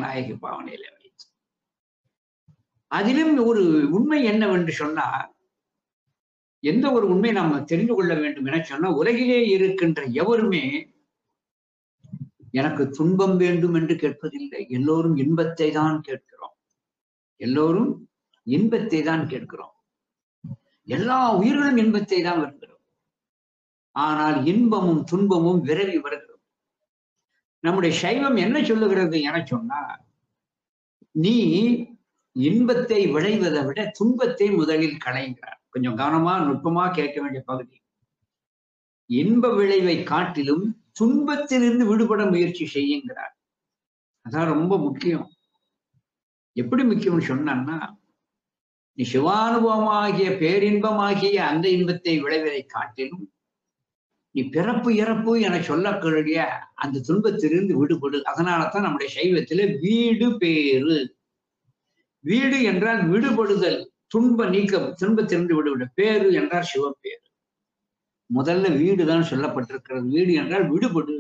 நாயகி பாவனையில வைத்து அதிலும் ஒரு உண்மை என்னவென்று சொன்னால் எந்த ஒரு உண்மை நாம் தெரிந்து கொள்ள வேண்டும் என சொன்னா உலகிலே இருக்கின்ற எவருமே எனக்கு துன்பம் வேண்டும் என்று கேட்பதில்லை எல்லோரும் இன்பத்தை தான் கேட்கிறோம் எல்லோரும் இன்பத்தை தான் கேட்கிறோம் எல்லா உயிர்களும் இன்பத்தை தான் வருகிறோம் ஆனால் இன்பமும் துன்பமும் விரவி வருகிறது நம்முடைய சைவம் என்ன சொல்லுகிறது என சொன்னா நீ இன்பத்தை விளைவதை விட துன்பத்தை முதலில் களைகிறார் கொஞ்சம் கவனமா நுட்பமா கேட்க வேண்டிய பகுதி இன்ப விளைவை காட்டிலும் துன்பத்திலிருந்து விடுபட முயற்சி செய்யுங்கிறார் அதான் ரொம்ப முக்கியம் எப்படி முக்கியம்னு சொன்னான்னா நீ சிவானுபவமாகிய பேரின்பமாகிய அந்த இன்பத்தை விளைவதை காட்டிலும் நீ பிறப்பு இறப்பு என சொல்லக்கூடிய அந்த துன்பத்திலிருந்து விடுபடு அதனால தான் நம்முடைய சைவத்தில வீடு பேரு வீடு என்றால் விடுபடுதல் துன்ப நீக்கம் துன்பத்திலிருந்து விடுபடு பேரு என்றால் சிவப்பேரு முதல்ல வீடு தான் சொல்லப்பட்டிருக்கிறது வீடு என்றால் விடுபடு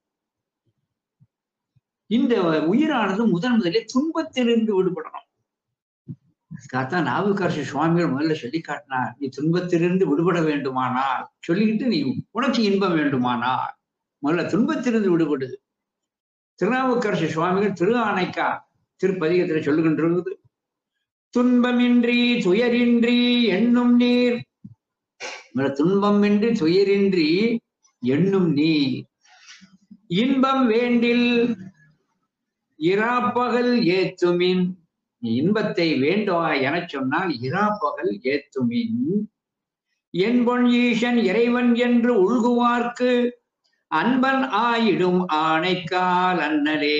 இந்த உயிரானது முதன் முதலே துன்பத்திலிருந்து விடுபடணும் அதுக்காகத்தான் நாவுக்கரசு சுவாமிகள் முதல்ல சொல்லி காட்டினார் நீ துன்பத்திலிருந்து விடுபட வேண்டுமானால் சொல்லிக்கிட்டு நீ உனக்கு இன்பம் வேண்டுமானால் முதல்ல துன்பத்திலிருந்து விடுபடு திருநாவுக்கரசு சுவாமிகள் திரு ஆணைக்கா திருப்பதிகத்தில் சொல்லுகின்றது துன்பமின்றி துயரின்றி எண்ணும் நீர் துன்பமின்றி துயரின்றி எண்ணும் நீர் இன்பம் வேண்டில் இராப்பகல் ஏத்துமின் நீ இன்பத்தை வேண்டுவா என சொன்னால் இராப்பகல் ஏத்துமின் என் பொன் ஈசன் இறைவன் என்று உள்குவார்க்கு அன்பன் ஆயிடும் ஆணைக்கால் அண்ணலே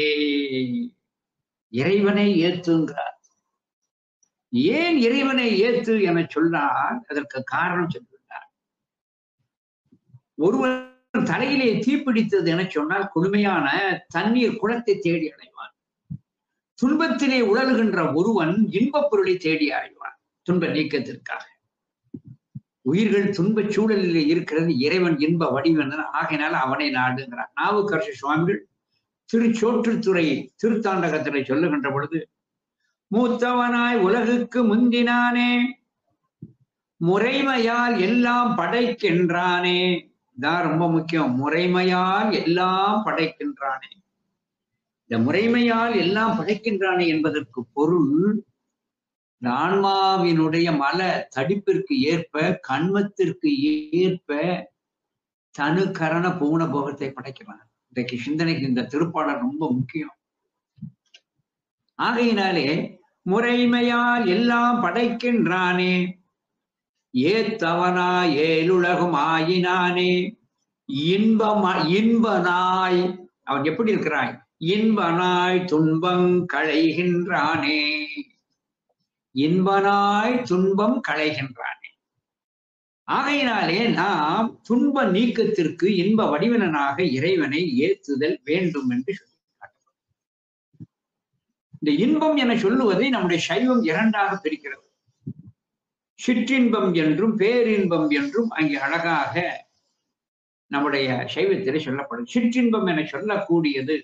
இறைவனை ஏத்துங்கிறார் ஏன் இறைவனை ஏத்து என சொன்னால் அதற்கு காரணம் சொல்கிறார் ஒருவன் தலையிலே தீப்பிடித்தது என சொன்னால் கொடுமையான தண்ணீர் குளத்தை தேடி அடைவான் துன்பத்திலே உழல்கின்ற ஒருவன் இன்பப் பொருளை தேடி அடைவான் துன்ப நீக்கத்திற்காக உயிர்கள் துன்பச் சூழலில் இருக்கிறது இறைவன் இன்ப வடிவன் ஆகையினால அவனை நாடுங்கிறான் நாவுக்கரசு சுவாமிகள் திருச்சோற்றுத்துறை திருத்தாண்டகத்திலே சொல்லுகின்ற பொழுது மூத்தவனாய் உலகுக்கு முந்தினானே முறைமையால் எல்லாம் படைக்கின்றானே இதான் ரொம்ப முக்கியம் முறைமையால் எல்லாம் படைக்கின்றானே இந்த முறைமையால் எல்லாம் படைக்கின்றானே என்பதற்கு பொருள் இந்த ஆன்மாவினுடைய மல தடிப்பிற்கு ஏற்ப கண்மத்திற்கு ஏற்ப தனு கரண பூண போகத்தை படைக்கிறான் இன்றைக்கு சிந்தனைக்கு இந்த திருப்பாடல் ரொம்ப முக்கியம் ஆகையினாலே முறைமையால் எல்லாம் படைக்கின்றானே ஏத்தவனா ஏழுலகும் ஆயினானே இன்பம் இன்பனாய் அவன் எப்படி இருக்கிறாய் இன்பனாய் துன்பம் களைகின்றானே இன்பனாய் துன்பம் களைகின்றானே ஆகையினாலே நாம் துன்ப நீக்கத்திற்கு இன்ப வடிவனனாக இறைவனை ஏத்துதல் வேண்டும் என்று சொல்லி இந்த இன்பம் என சொல்லுவதை நம்முடைய சைவம் இரண்டாக பிரிக்கிறது சிற்றின்பம் என்றும் பேரின்பம் என்றும் அங்கே அழகாக நம்முடைய சைவத்திலே சொல்லப்படும் சிற்றின்பம் என சொல்லக்கூடியது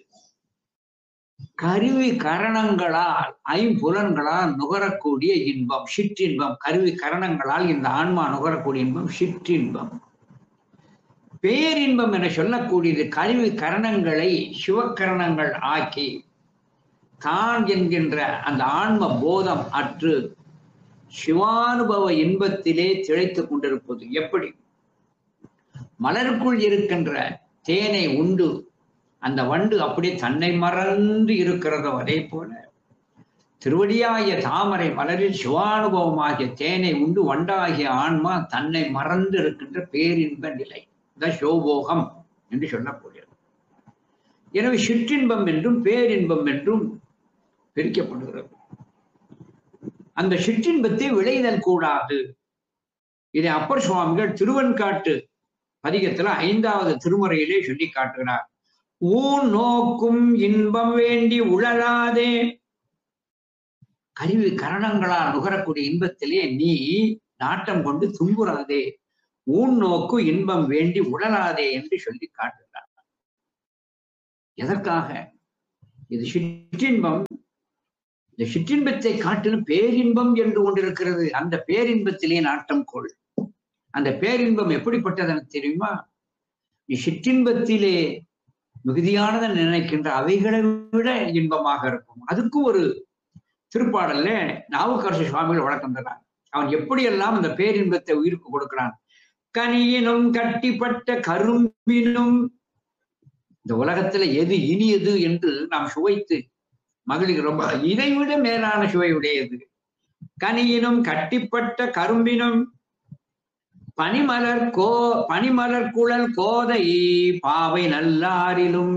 கருவி கரணங்களால் ஐம்புலன்களால் நுகரக்கூடிய இன்பம் சிற்றின்பம் கருவி கரணங்களால் இந்த ஆன்மா நுகரக்கூடிய இன்பம் சிற்றின்பம் பேரின்பம் என சொல்லக்கூடியது கருவி கரணங்களை சிவக்கரணங்கள் ஆக்கி தான் என்கின்ற அந்த ஆன்ம போதம் அற்று சிவானுபவ இன்பத்திலே திளைத்துக் கொண்டிருப்பது எப்படி மலருக்குள் இருக்கின்ற தேனை உண்டு அந்த வண்டு அப்படியே தன்னை மறந்து இருக்கிறதோ அதே போல திருவடியாகிய தாமரை மலரில் சிவானுபவமாகிய தேனை உண்டு வண்டாகிய ஆன்மா தன்னை மறந்து இருக்கின்ற பேரின்ப நிலை இந்த சோபோகம் என்று சொல்லக்கூடியது எனவே சிற்றின்பம் என்றும் பேரின்பம் என்றும் பிரிக்கப்படுகிறது அந்த சிற்றின்பத்தை விளைதல் கூடாது இதை அப்பர் சுவாமிகள் திருவன்காட்டு பதிகத்துல ஐந்தாவது திருமுறையிலே சொல்லி காட்டுகிறார் ஊன் நோக்கும் இன்பம் வேண்டி உழலாதே கருவி கரணங்களால் நுகரக்கூடிய இன்பத்திலே நீ நாட்டம் கொண்டு துன்புறாதே ஊன் நோக்கு இன்பம் வேண்டி உழலாதே என்று சொல்லி காட்டுகிறார் எதற்காக இது சிற்றின்பம் இந்த சிற்றின்பத்தை காட்டிலும் பேரின்பம் என்று ஒன்று இருக்கிறது அந்த பேரின்பத்திலே நாட்டம் கொள் அந்த பேரின்பம் எப்படிப்பட்டது எனக்கு தெரியுமா நீ சிற்றின்பத்திலே மிகுதியானதை நினைக்கின்ற அவைகளை விட இன்பமாக இருக்கும் அதுக்கும் ஒரு திருப்பாடல்ல நாவுக்கரசு சுவாமிகள் வழக்கம் தரான் அவன் எப்படியெல்லாம் அந்த பேரின்பத்தை உயிருக்கு கொடுக்கிறான் கனியினும் கட்டிப்பட்ட கரும்பினும் இந்த உலகத்துல எது இனியது என்று நாம் சுவைத்து மகிழ்கிறோம் இதை விட மேலான சுவை உடையது கனியினும் கட்டிப்பட்ட கரும்பினும் பனிமலர் கோ பனிமலர் குழல் கோதை பாவை நல்லாரிலும்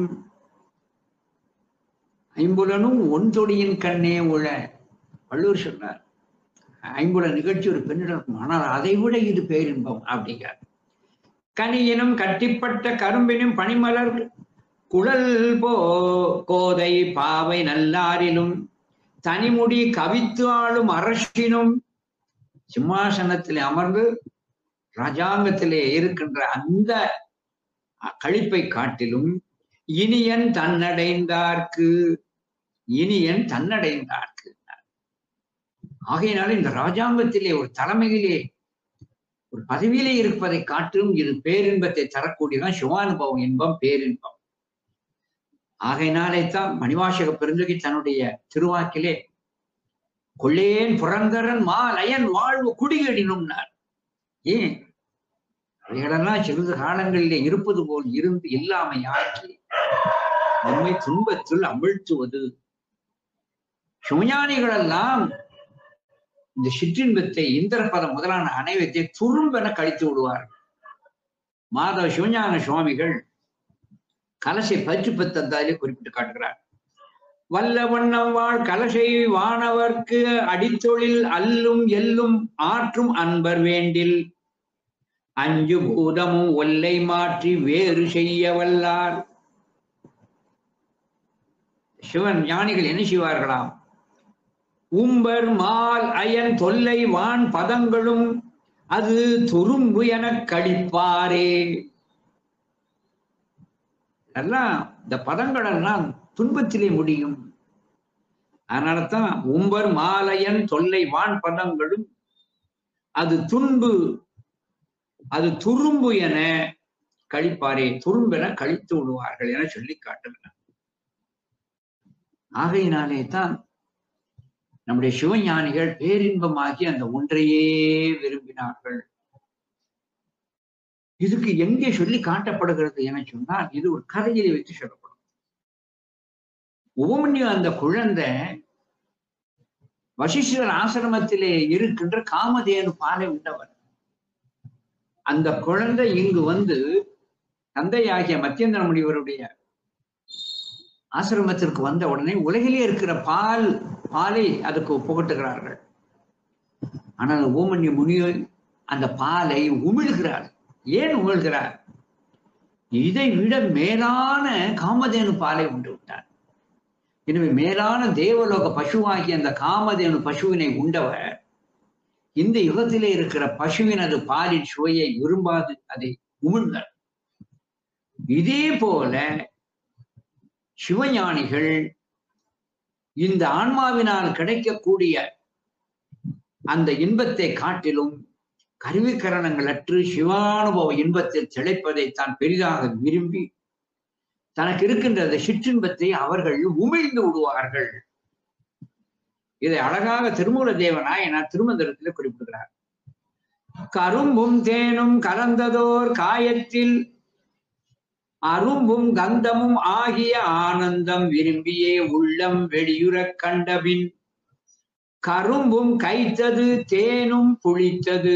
ஐம்புலனும் ஒன்றொடியின் கண்ணே உழ வள்ளுவர் சொன்னார் ஐம்புல நிகழ்ச்சி ஒரு பெண்ணிடம் இருக்கும் ஆனால் அதை விட இது பேரின்பம் அப்படிங்கிறார் கனியினும் கட்டிப்பட்ட கரும்பினும் பனிமலர் குழல் போ கோதை பாவை நல்லாரிலும் தனிமுடி கவித்து ஆளும் அரசினும் சிம்மாசனத்திலே அமர்ந்து ராஜாங்கத்திலே இருக்கின்ற அந்த கழிப்பை காட்டிலும் இனியன் தன்னடைந்தார்க்கு இனியன் தன்னடைந்தார்க்கு ஆகையினால இந்த ராஜாங்கத்திலே ஒரு தலைமையிலே ஒரு பதவியிலே இருப்பதை காட்டிலும் இது பேரின்பத்தை தரக்கூடியதான் சிவானுபவம் இன்பம் பேரின்பம் ஆகையினாலே தான் மணிவாசக பெருந்தகை தன்னுடைய திருவாக்கிலே கொள்ளேன் புறந்தரன் மாலயன் வாழ்வு குடிகடினும்னார் ஏன் அவைகளெல்லாம் சிறிது காலங்களிலே இருப்பது போல் இருந்து இல்லாமை ஆக்கி நம்மை துன்பத்தில் அமிழ்த்துவது சிவஞானிகள் எல்லாம் இந்த சிற்றின்பத்தை இந்திரபதம் முதலான அனைவத்தை துரும்பென கழித்து விடுவார்கள் மாதவ சிவஞான சுவாமிகள் கலசை பற்றி பத்தந்தாலே குறிப்பிட்டு காட்டுகிறார் வல்ல வண்ணம் வாழ் கலசை வானவர்க்கு அடித்தொழில் அல்லும் எல்லும் ஆற்றும் அன்பர் வேண்டில் அஞ்சு பூதமும் ஒல்லை மாற்றி வேறு செய்ய வல்லார் சிவன் ஞானிகள் என்ன செய்வார்களாம் உம்பர் மால் அயன் தொல்லை வான் பதங்களும் அது துரும்பு எனக் கழிப்பாரே எல்லாம் இந்த பதங்கள் எல்லாம் துன்பத்திலே முடியும் அதனாலதான் உம்பர் மாலையன் தொல்லை வான் பதங்களும் அது துன்பு அது துரும்பு என கழிப்பாரே துரும்பென கழித்து விடுவார்கள் என சொல்லி காட்டுகிறார் ஆகையினாலே தான் நம்முடைய சிவஞானிகள் பேரின்பமாகி அந்த ஒன்றையே விரும்பினார்கள் இதுக்கு எங்கே சொல்லி காட்டப்படுகிறது என சொன்னால் இது ஒரு கதையிலே வைத்து சொல்லப்படும் உபமன்யு அந்த குழந்தை வசிஷ்டர் ஆசிரமத்திலே இருக்கின்ற காமதேனு பாலை உண்டவர் அந்த குழந்தை இங்கு வந்து தந்தையாகிய மத்தியந்திர முனிவருடைய ஆசிரமத்திற்கு வந்த உடனே உலகிலே இருக்கிற பால் பாலை அதுக்கு புகட்டுகிறார்கள் ஆனால் ஓமன்ய முனிவர் அந்த பாலை உமிழ்கிறார் ஏன் உமிழ்கிறார் இதை விட மேலான காமதேனு பாலை உண்டு விட்டார் எனவே மேலான தேவலோக பசுவாகிய அந்த காமதேனு பசுவினை உண்டவர் இந்த யுகத்திலே இருக்கிற பசுவினது பாலின் சுவையை விரும்பாது அதை உமிழ்ந்தார் இதே போல சிவஞானிகள் இந்த ஆன்மாவினால் கிடைக்கக்கூடிய அந்த இன்பத்தை காட்டிலும் கருவிக்கரணங்கள் அற்று சிவானுபவ இன்பத்தில் திளைப்பதை தான் பெரிதாக விரும்பி தனக்கு இருக்கின்ற அந்த சிற்றின்பத்தை அவர்கள் உமிழ்ந்து விடுவார்கள் இதை அழகாக திருமூல தேவனாயனார் திருமந்திரத்தில் குறிப்பிடுகிறார் கரும்பும் தேனும் கலந்ததோர் காயத்தில் அரும்பும் கந்தமும் ஆகிய ஆனந்தம் விரும்பியே உள்ளம் வெளியுறக் கண்டபின் கரும்பும் கைத்தது தேனும் புளித்தது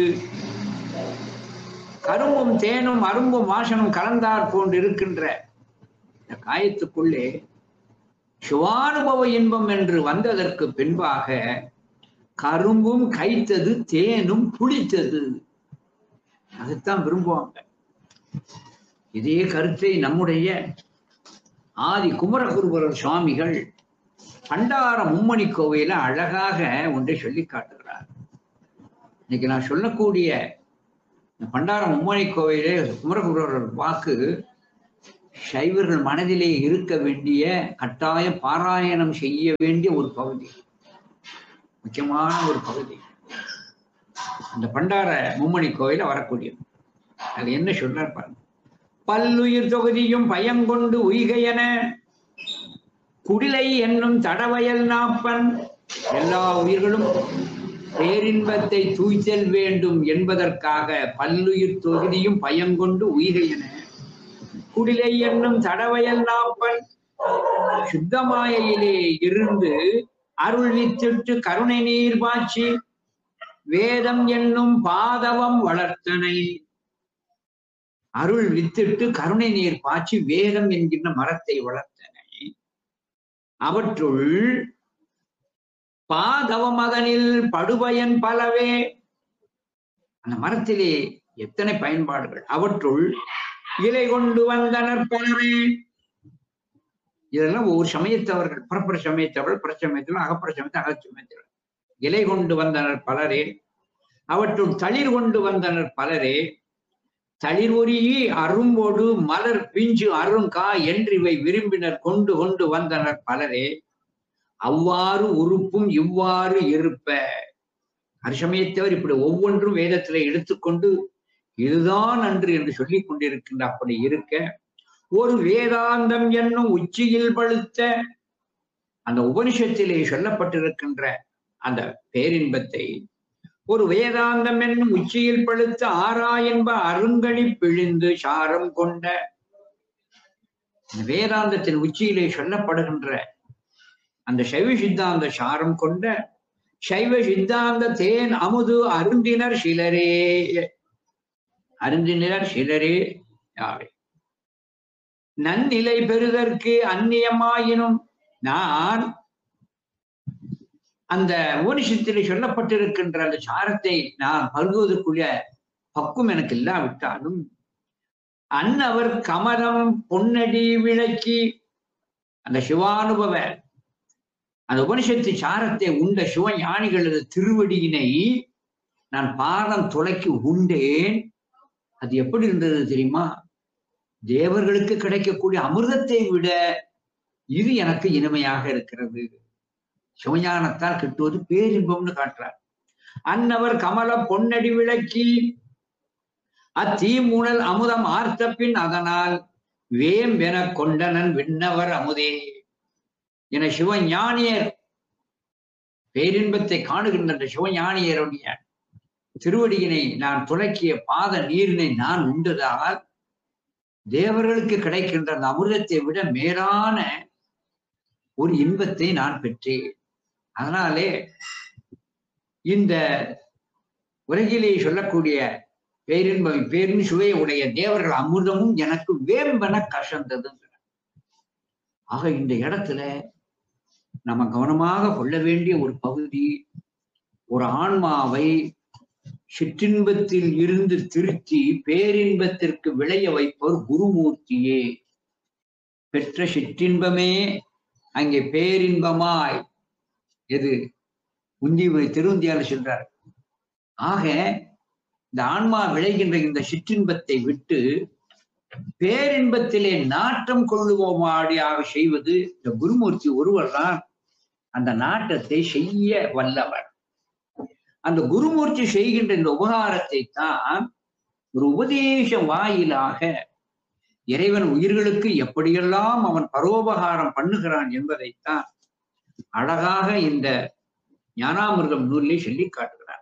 கரும்பும் தேனும் அரும்பும் வாசனும் கலந்தார் போன்று இருக்கின்ற இந்த காயத்துக்குள்ளே சிவானுபவ இன்பம் என்று வந்ததற்கு பின்பாக கரும்பும் கைத்தது தேனும் புளித்தது அதைத்தான் விரும்புவாங்க இதே கருத்தை நம்முடைய ஆதி குமரகுருபரர் சுவாமிகள் பண்டார மும்மணி கோவையில அழகாக ஒன்றை சொல்லி காட்டுகிறார் இன்னைக்கு நான் சொல்லக்கூடிய இந்த பண்டார மும்மணி கோவையிலே குமரகுருபரர் வாக்கு சைவர்கள் மனதிலே இருக்க வேண்டிய கட்டாய பாராயணம் செய்ய வேண்டிய ஒரு பகுதி முக்கியமான ஒரு பகுதி அந்த பண்டார மும்மணி கோயில வரக்கூடியது அது என்ன சொல்றார் பாருங்க பல்லுயிர் தொகுதியும் பயங்கொண்டு உய்கையென குடிலை என்னும் தடவயல் நாப்பன் எல்லா உயிர்களும் பேரின்பத்தை தூய்த்தல் வேண்டும் என்பதற்காக பல்லுயிர் தொகுதியும் பயங்கொண்டு உய்கையென குடிலை என்னும் தடவயல் நாப்பன் சுத்தமாயிலே இருந்து அருள் வித்திட்டு கருணை நீர் பாய்ச்சி வேதம் என்னும் பாதவம் வளர்த்தனை அருள் வித்திட்டு கருணை நீர் பாய்ச்சி வேதம் என்கின்ற மரத்தை வளர்த்தனை அவற்றுள் பாதவ மகனில் படுபயன் பலவே அந்த மரத்திலே எத்தனை பயன்பாடுகள் அவற்றுள் இலை கொண்டு வந்தனர் பலரே இதெல்லாம் ஒவ்வொரு சமயத்தவர்கள் புறப்புற சமயத்தவர்கள் புறச்சமயத்தில் அகப்புற சமயத்தில் அகச்சமயத்தவர்கள் இலை கொண்டு வந்தனர் பலரே அவற்றுள் தளிர் கொண்டு வந்தனர் பலரே தளிர் ஒரியி அரும்போடு மலர் பிஞ்சு அருங்கா என்று இவை விரும்பினர் கொண்டு கொண்டு வந்தனர் பலரே அவ்வாறு உறுப்பும் இவ்வாறு இருப்ப அரிசமயத்தவர் இப்படி ஒவ்வொன்றும் வேதத்திலே எடுத்துக்கொண்டு இதுதான் அன்று என்று சொல்லிக் கொண்டிருக்கின்ற அப்படி இருக்க ஒரு வேதாந்தம் என்னும் உச்சியில் பழுத்த அந்த உபனிஷத்திலே சொல்லப்பட்டிருக்கின்ற அந்த பேரின்பத்தை ஒரு வேதாந்தம் என்னும் உச்சியில் பழுத்த ஆறா என்ப அருங்கணி பிழிந்து சாரம் கொண்ட இந்த வேதாந்தத்தின் உச்சியிலே சொல்லப்படுகின்ற அந்த சைவ சித்தாந்த சாரம் கொண்ட சைவ சித்தாந்த தேன் அமுது அருந்தினர் சிலரே அருந்தினர் சிலரே யாவே நன்னிலை பெறுதற்கு அந்நியமாயினும் நான் அந்த உபனிஷத்திலே சொல்லப்பட்டிருக்கின்ற அந்த சாரத்தை நான் பருகுவதற்குரிய பக்குவம் எனக்கு இல்லாவிட்டாலும் அன்னவர் கமலம் பொன்னடி விளக்கி அந்த சிவானுபவ அந்த உபனிஷத்து சாரத்தை உண்ட சிவஞானிகளது திருவடியினை நான் பாதம் துளைக்கி உண்டேன் அது எப்படி இருந்தது தெரியுமா தேவர்களுக்கு கிடைக்கக்கூடிய அமிர்தத்தை விட இது எனக்கு இனிமையாக இருக்கிறது சிவஞானத்தால் கிட்டுவது பேரின்பம்னு காட்டுறார் அன்னவர் கமல பொன்னடி விளக்கி அத்தீமுணல் அமுதம் ஆர்த்த பின் அதனால் வேம்பென கொண்டனன் விண்ணவர் அமுதே என சிவஞானியர் பேரின்பத்தை காணுகின்ற அந்த சிவஞானியருடைய திருவடியினை நான் துளக்கிய பாத நீரினை நான் உண்டதால் தேவர்களுக்கு கிடைக்கின்ற அந்த அமிர்தத்தை விட மேலான ஒரு இன்பத்தை நான் பெற்றேன் அதனாலே இந்த உலகிலே சொல்லக்கூடிய பேரின்பம் பேரின் சுவை உடைய தேவர்கள் அமிர்தமும் எனக்கு வேம்பென கசந்தது ஆக இந்த இடத்துல நம்ம கவனமாக கொள்ள வேண்டிய ஒரு பகுதி ஒரு ஆன்மாவை சிற்றின்பத்தில் இருந்து திருத்தி பேரின்பத்திற்கு விளைய வைப்பவர் குருமூர்த்தியே பெற்ற சிற்றின்பமே அங்கே பேரின்பமாய் எது உந்தி திருந்தியால சொல்றார் ஆக இந்த ஆன்மா விளைகின்ற இந்த சிற்றின்பத்தை விட்டு பேரின்பத்திலே நாட்டம் கொள்ளுவோமாடியாக செய்வது இந்த குருமூர்த்தி ஒருவர் தான் அந்த நாட்டத்தை செய்ய வல்லவர் அந்த குருமூர்த்தி செய்கின்ற இந்த உபகாரத்தை தான் ஒரு உபதேச வாயிலாக இறைவன் உயிர்களுக்கு எப்படியெல்லாம் அவன் பரோபகாரம் பண்ணுகிறான் என்பதைத்தான் அழகாக இந்த ஞானாமிர்தம் நூலிலே சொல்லி காட்டுகிறார்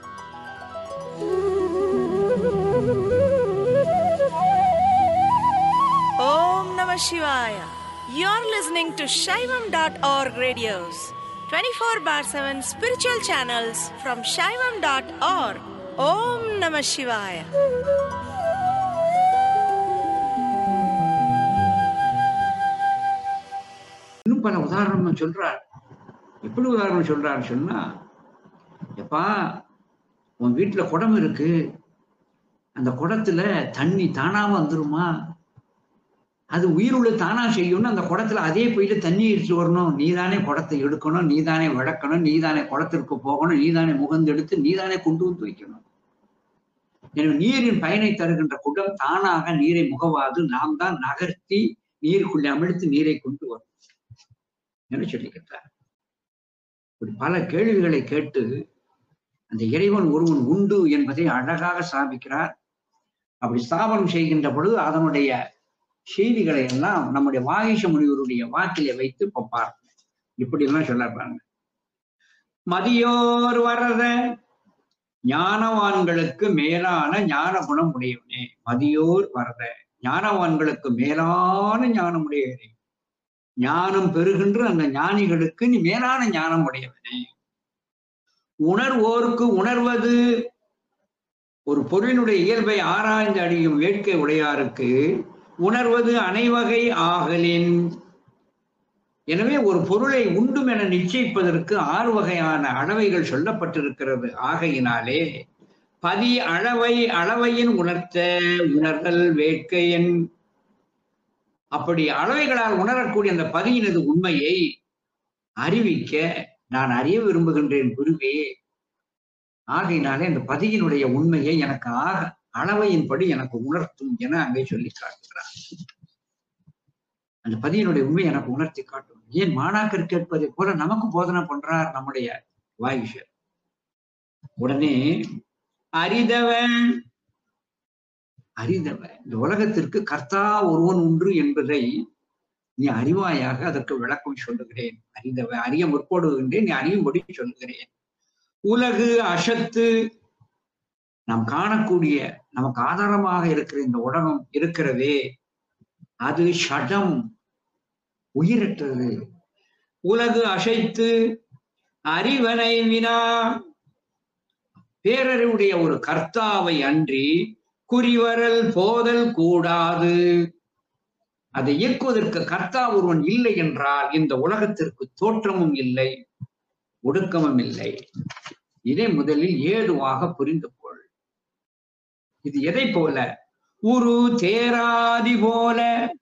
Om Namah Shivaya. You're listening to Shaivam.org radios, 24 bar 7 spiritual channels from Shaivam.org. Om Namah Shivaya. இன்னும் பல உதாரணம் சொல்றார் எப்படி உதாரணம் சொல்றாரு சொன்னா எப்பா உன் வீட்டுல குடம் இருக்கு அந்த குடத்துல தண்ணி தானா வந்துருமா அது உயிருள்ள தானா செய்யும்னு அந்த குடத்துல அதே போயிட்டு தண்ணி எடுத்துட்டு வரணும் நீதானே குடத்தை எடுக்கணும் நீதானே வளர்க்கணும் நீதானே குடத்திற்கு போகணும் நீதானே முகந்து எடுத்து நீதானே கொண்டு வந்து வைக்கணும் எனவே நீரின் பயனை தருகின்ற குடம் தானாக நீரை முகவாது நாம் தான் நகர்த்தி நீருக்குள்ளே அமிழ்த்து நீரை கொண்டு வரும் என்று சொல்லிக்கிட்டார் இப்படி பல கேள்விகளை கேட்டு அந்த இறைவன் ஒருவன் உண்டு என்பதை அழகாக ஸ்தாபிக்கிறார் அப்படி ஸ்தாபனம் செய்கின்ற பொழுது அதனுடைய செய்திகளை எல்லாம் நம்முடைய வாகிஷ முனிவருடைய வாக்கிலே வைத்து பார்ப்போம் இப்படி எல்லாம் சொல்ல மதியோர் வரத ஞானவான்களுக்கு மேலான ஞான குணம் உடையவனே மதியோர் வரத ஞானவான்களுக்கு மேலான ஞானம் உடையவனே ஞானம் பெறுகின்ற அந்த ஞானிகளுக்கு நீ மேலான ஞானம் உடையவனே உணர்வோருக்கு உணர்வது ஒரு பொருளினுடைய இயல்பை ஆராய்ந்து அடியும் வேட்கை உடையாருக்கு உணர்வது அனைவகை ஆகலின் எனவே ஒரு பொருளை உண்டும் என நிச்சயிப்பதற்கு ஆறு வகையான அளவைகள் சொல்லப்பட்டிருக்கிறது ஆகையினாலே பதி அளவை அளவையின் உணர்த்த உணர்தல் வேட்கையின் அப்படி அளவைகளால் உணரக்கூடிய அந்த பதியினது உண்மையை அறிவிக்க நான் அறிய விரும்புகின்றேன் குருவே ஆகையினாலே அந்த பதியினுடைய உண்மையை எனக்கு ஆக அளவையின்படி எனக்கு உணர்த்தும் என அங்கே சொல்லி காட்டுகிறார் அந்த பதியினுடைய உண்மை எனக்கு உணர்த்தி காட்டும் ஏன் மாணாக்கர் கேட்பதை போல நமக்கு போதனை பண்றார் நம்முடைய வாயுஷர் உடனே அறிதவன் அறிதவன் இந்த உலகத்திற்கு கர்த்தா ஒருவன் உண்டு என்பதை நீ அறிவாயாக அதற்கு விளக்கம் சொல்லுகிறேன் அறிந்தவன் அறிய முற்படுகின்றேன் நீ அறியும்படி சொல்லுகிறேன் உலகு அசத்து நாம் காணக்கூடிய நமக்கு ஆதாரமாக இருக்கிற இந்த உலகம் இருக்கிறதே அது ஷடம் உயிரற்றது உலகு அசைத்து அறிவனை வினா பேரறிவுடைய ஒரு கர்த்தாவை அன்றி குறிவரல் போதல் கூடாது அதை இயக்குவதற்கு கர்த்தா ஒருவன் இல்லை என்றால் இந்த உலகத்திற்கு தோற்றமும் இல்லை ஒடுக்கமும் இல்லை இதை முதலில் ஏதுவாக புரிந்து கொள் இது எதை போல உரு தேராதி போல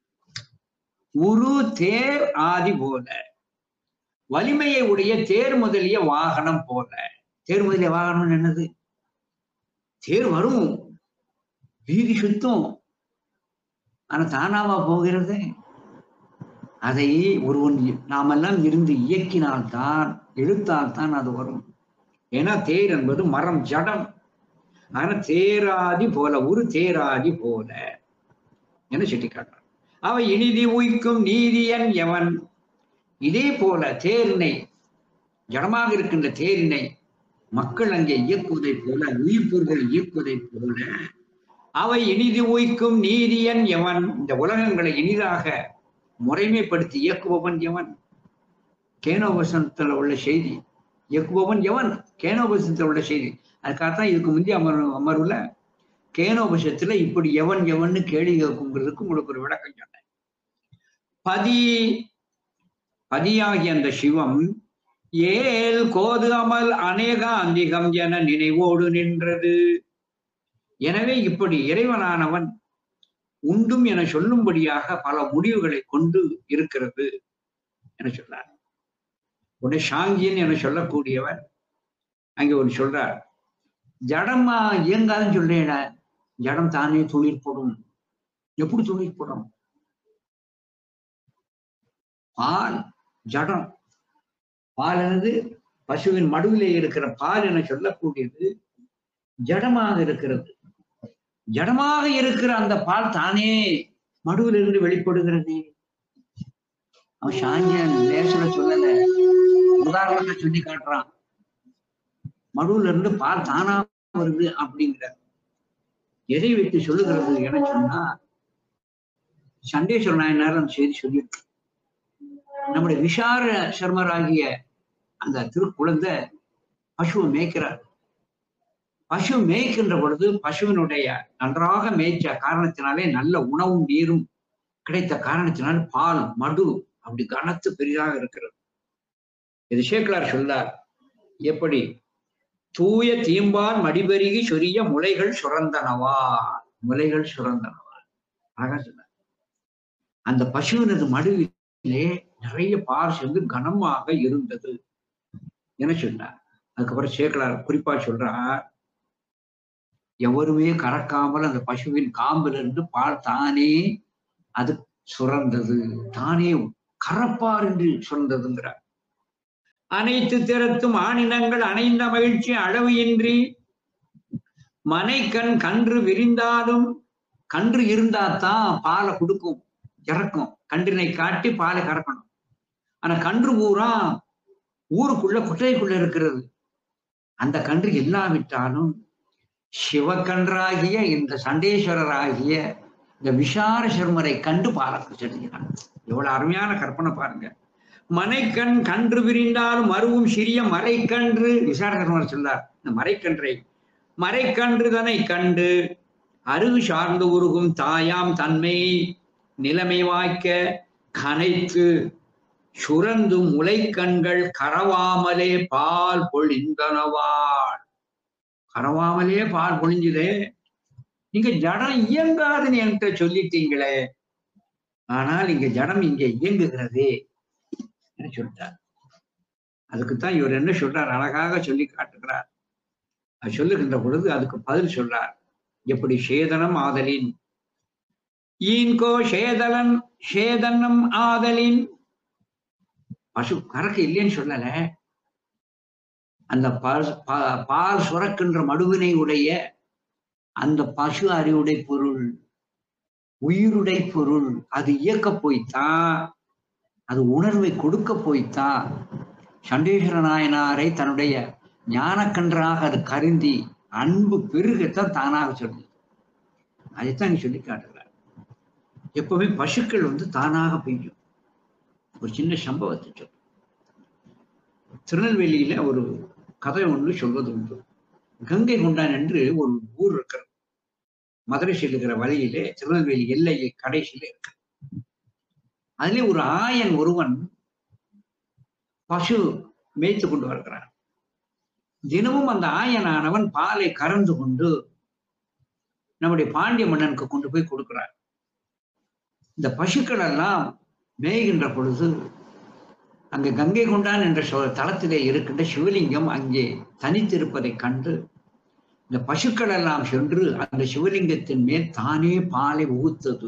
உரு தேர் ஆதி போல வலிமையை உடைய தேர் முதலிய வாகனம் போல தேர் முதலிய வாகனம் என்னது தேர் வரும் வீதி சுத்தம் ஆனா தானாவா போகிறது அதை ஒருவன் நாமெல்லாம் இருந்து இயக்கினால்தான் இழுத்தால்தான் அது வரும் ஏன்னா தேர் என்பது மரம் ஜடம் ஆனா தேராதி போல ஒரு தேராதி போல என சுட்டி காட்டுறான் அவை இனிதி உய்க்கும் நீதியன் எவன் இதே போல தேரினை ஜடமாக இருக்கின்ற தேரினை மக்கள் அங்கே இயக்குவதைப் போல உயிர்ப்பொருள் இயக்குவதைப் போல அவை இனிது உய்க்கும் நீதியன் எவன் இந்த உலகங்களை இனிதாக முறைமைப்படுத்தி இயக்குபவன் எவன் கேனோபசனத்துல உள்ள செய்தி இயக்குபவன் எவன் கேனோபசனத்துல உள்ள செய்தி அதுக்காகத்தான் இதுக்கு முந்தைய அமர்வு அமர்வுல கேனோபசத்துல இப்படி எவன் எவன்னு கேள்வி கேட்குங்கிறதுக்கு உங்களுக்கு ஒரு விளக்கம் சொன்னேன் பதி பதியாகிய அந்த சிவம் ஏல் கோது அமல் அநேக அந்திகம் என நினைவோடு நின்றது எனவே இப்படி இறைவனானவன் உண்டும் என சொல்லும்படியாக பல முடிவுகளை கொண்டு இருக்கிறது என சொன்னார் உடனே ஷாங்கியன் என சொல்லக்கூடியவர் அங்கே ஒன்று சொல்றார் ஜடமா இயங்காதுன்னு சொல்றேன் ஜடம் தானே தொழிற்படும் எப்படி தொழிற்படும் பால் ஜடம் பால் எனது பசுவின் மடுவிலே இருக்கிற பால் என சொல்லக்கூடியது ஜடமாக இருக்கிறது ஜடமாக இருக்கிற அந்த பால் தானே மடுவிலிருந்து வெளிப்படுகிறது அவன் சாங்கியன் லேசுல சொல்லல உதாரணத்தை சொல்லி காட்டுறான் மடுவுல இருந்து பால் தானா வருது அப்படிங்கிற எதை வைத்து சொல்லுகிறது என சொன்னா சண்டேஸ்வர நாயனார் அந்த செய்தி சொல்லியிருக்கு நம்முடைய விஷார சர்மராகிய அந்த திருக்குழந்தை பசுவை மேய்க்கிறார் பசு மேய்க்கின்ற பொழுது பசுவினுடைய நன்றாக மேய்ச்ச காரணத்தினாலே நல்ல உணவும் நீரும் கிடைத்த காரணத்தினால் பால் மடு அப்படி கனத்து பெரிதாக இருக்கிறது இது சேக்கலார் சொல்லார் எப்படி தூய தீம்பால் மடிபெருகி சொரிய முளைகள் சுரந்தனவா முளைகள் சுரந்தனவா ஆக சொன்னார் அந்த பசுவினது மடுவிலே நிறைய பால் சேர்ந்து கனமாக இருந்தது என சொன்னார் அதுக்கப்புறம் சேக்கலார் குறிப்பா சொல்றார் எவருமே கறக்காமல் அந்த பசுவின் காம்பிலிருந்து பால் தானே அது சுரந்தது தானே கறப்பார் என்று சுரந்ததுங்கிறார் அனைத்து திறத்தும் ஆணினங்கள் அணைந்த மகிழ்ச்சி அளவு இன்றி மனைக்கண் கன்று விரிந்தாலும் கன்று இருந்தாதான் பாலை கொடுக்கும் இறக்கும் கன்றினை காட்டி பாலை கறக்கணும் ஆனா கன்று பூரா ஊருக்குள்ள குட்டைக்குள்ள இருக்கிறது அந்த கன்று இல்லாவிட்டாலும் சிவக்கன்றாகிய இந்த சண்டேஸ்வரராகிய இந்த விசார சர்மரை கண்டு பாலக்கு செல்கிறான் எவ்வளவு அருமையான கற்பனை பாருங்க மனைக்கண் கன்று விரிந்தாலும் மருவும் சிறிய மறைக்கன்று விசார சர்மர் சொல்லார் இந்த மறைக்கன்றை மறைக்கன்று தனை கண்டு அருகு சார்ந்து உருகும் தாயாம் தன்மை நிலைமை வாய்க்க கனைத்து சுரந்து முளைக்கண்கள் கரவாமலே பால் பொழிந்தனவாள் கரவாமலே பால் பொழிஞ்சுதே நீங்க ஜடம் இயங்காதுன்னு என்கிட்ட சொல்லிட்டீங்களே ஆனால் இங்க ஜடம் இங்க இயங்குகிறதே சொல்லிட்டார் அதுக்குத்தான் இவர் என்ன சொல்றார் அழகாக சொல்லி காட்டுகிறார் அது சொல்லுகின்ற பொழுது அதுக்கு பதில் சொல்றார் எப்படி சேதனம் ஆதலின் ஈன்கோ சேதலன் சேதனம் ஆதலின் பசு கறக்க இல்லைன்னு சொல்லல அந்த பால் சுரக்கின்ற மடுவினை உடைய அந்த பசு அறிவுடை பொருள் உயிருடை பொருள் அது இயக்க போய்த்தான் அது உணர்வை கொடுக்க போய்த்தான் சண்டேஸ்வர நாயனாரை தன்னுடைய ஞானக்கன்றாக அது கருந்தி அன்பு பெருகத்தான் தானாக சொல்லுது அதைத்தான் நீ சொல்லி காட்டுகிறார் எப்பவுமே பசுக்கள் வந்து தானாக பெய்யும் ஒரு சின்ன சம்பவத்தை சொல் திருநெல்வேலியில ஒரு கதை ஒன்று சொல்வது உண்டு கங்கை கொண்டான் என்று ஒரு ஊர் இருக்கிறது மதுரை செல்லுகிற வழியிலே திருநெல்வேலி எல்லையை கடைசியில இருக்கு அதிலே ஒரு ஆயன் ஒருவன் பசு மேய்த்து கொண்டு வருகிறான் தினமும் அந்த ஆயனானவன் பாலை கறந்து கொண்டு நம்முடைய பாண்டிய மன்னனுக்கு கொண்டு போய் கொடுக்கிறார் இந்த பசுக்கள் எல்லாம் மேய்கின்ற பொழுது அங்கே கங்கை கொண்டான் என்ற தளத்திலே இருக்கின்ற சிவலிங்கம் அங்கே தனித்திருப்பதை கண்டு இந்த பசுக்கள் எல்லாம் சென்று அந்த சிவலிங்கத்தின் மேல் தானே பாலை ஊத்தது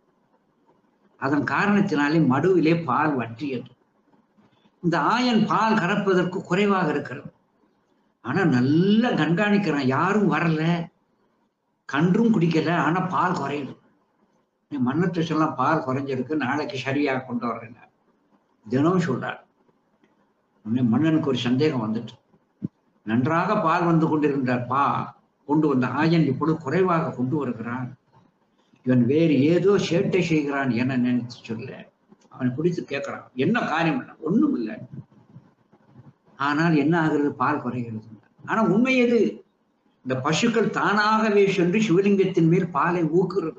அதன் காரணத்தினாலே மடுவிலே பால் வற்றியது இந்த ஆயன் பால் கறப்பதற்கு குறைவாக இருக்கிறது ஆனா நல்லா கண்காணிக்கிறான் யாரும் வரல கன்றும் குடிக்கல ஆனா பால் குறையுது மன்னத்தை சொல்லலாம் பால் குறைஞ்சிருக்கு நாளைக்கு சரியா கொண்டு வர்றேன் தினம் சொல்றார் மன்னனுக்கு ஒரு சந்தேகம் வந்துட்டு நன்றாக பால் வந்து கொண்டிருந்தார் பா கொண்டு வந்த ஆயன் இப்பொழுது குறைவாக கொண்டு வருகிறான் இவன் வேறு ஏதோ சேட்டை செய்கிறான் என நினைத்து சொல்ல அவன் பிடித்து கேட்கிறான் என்ன காரியம் இல்லை ஒண்ணும் இல்லை ஆனால் என்ன ஆகிறது பால் குறைகிறது ஆனா உண்மை எது இந்த பசுக்கள் தானாகவே சென்று சிவலிங்கத்தின் மேல் பாலை ஊக்குறது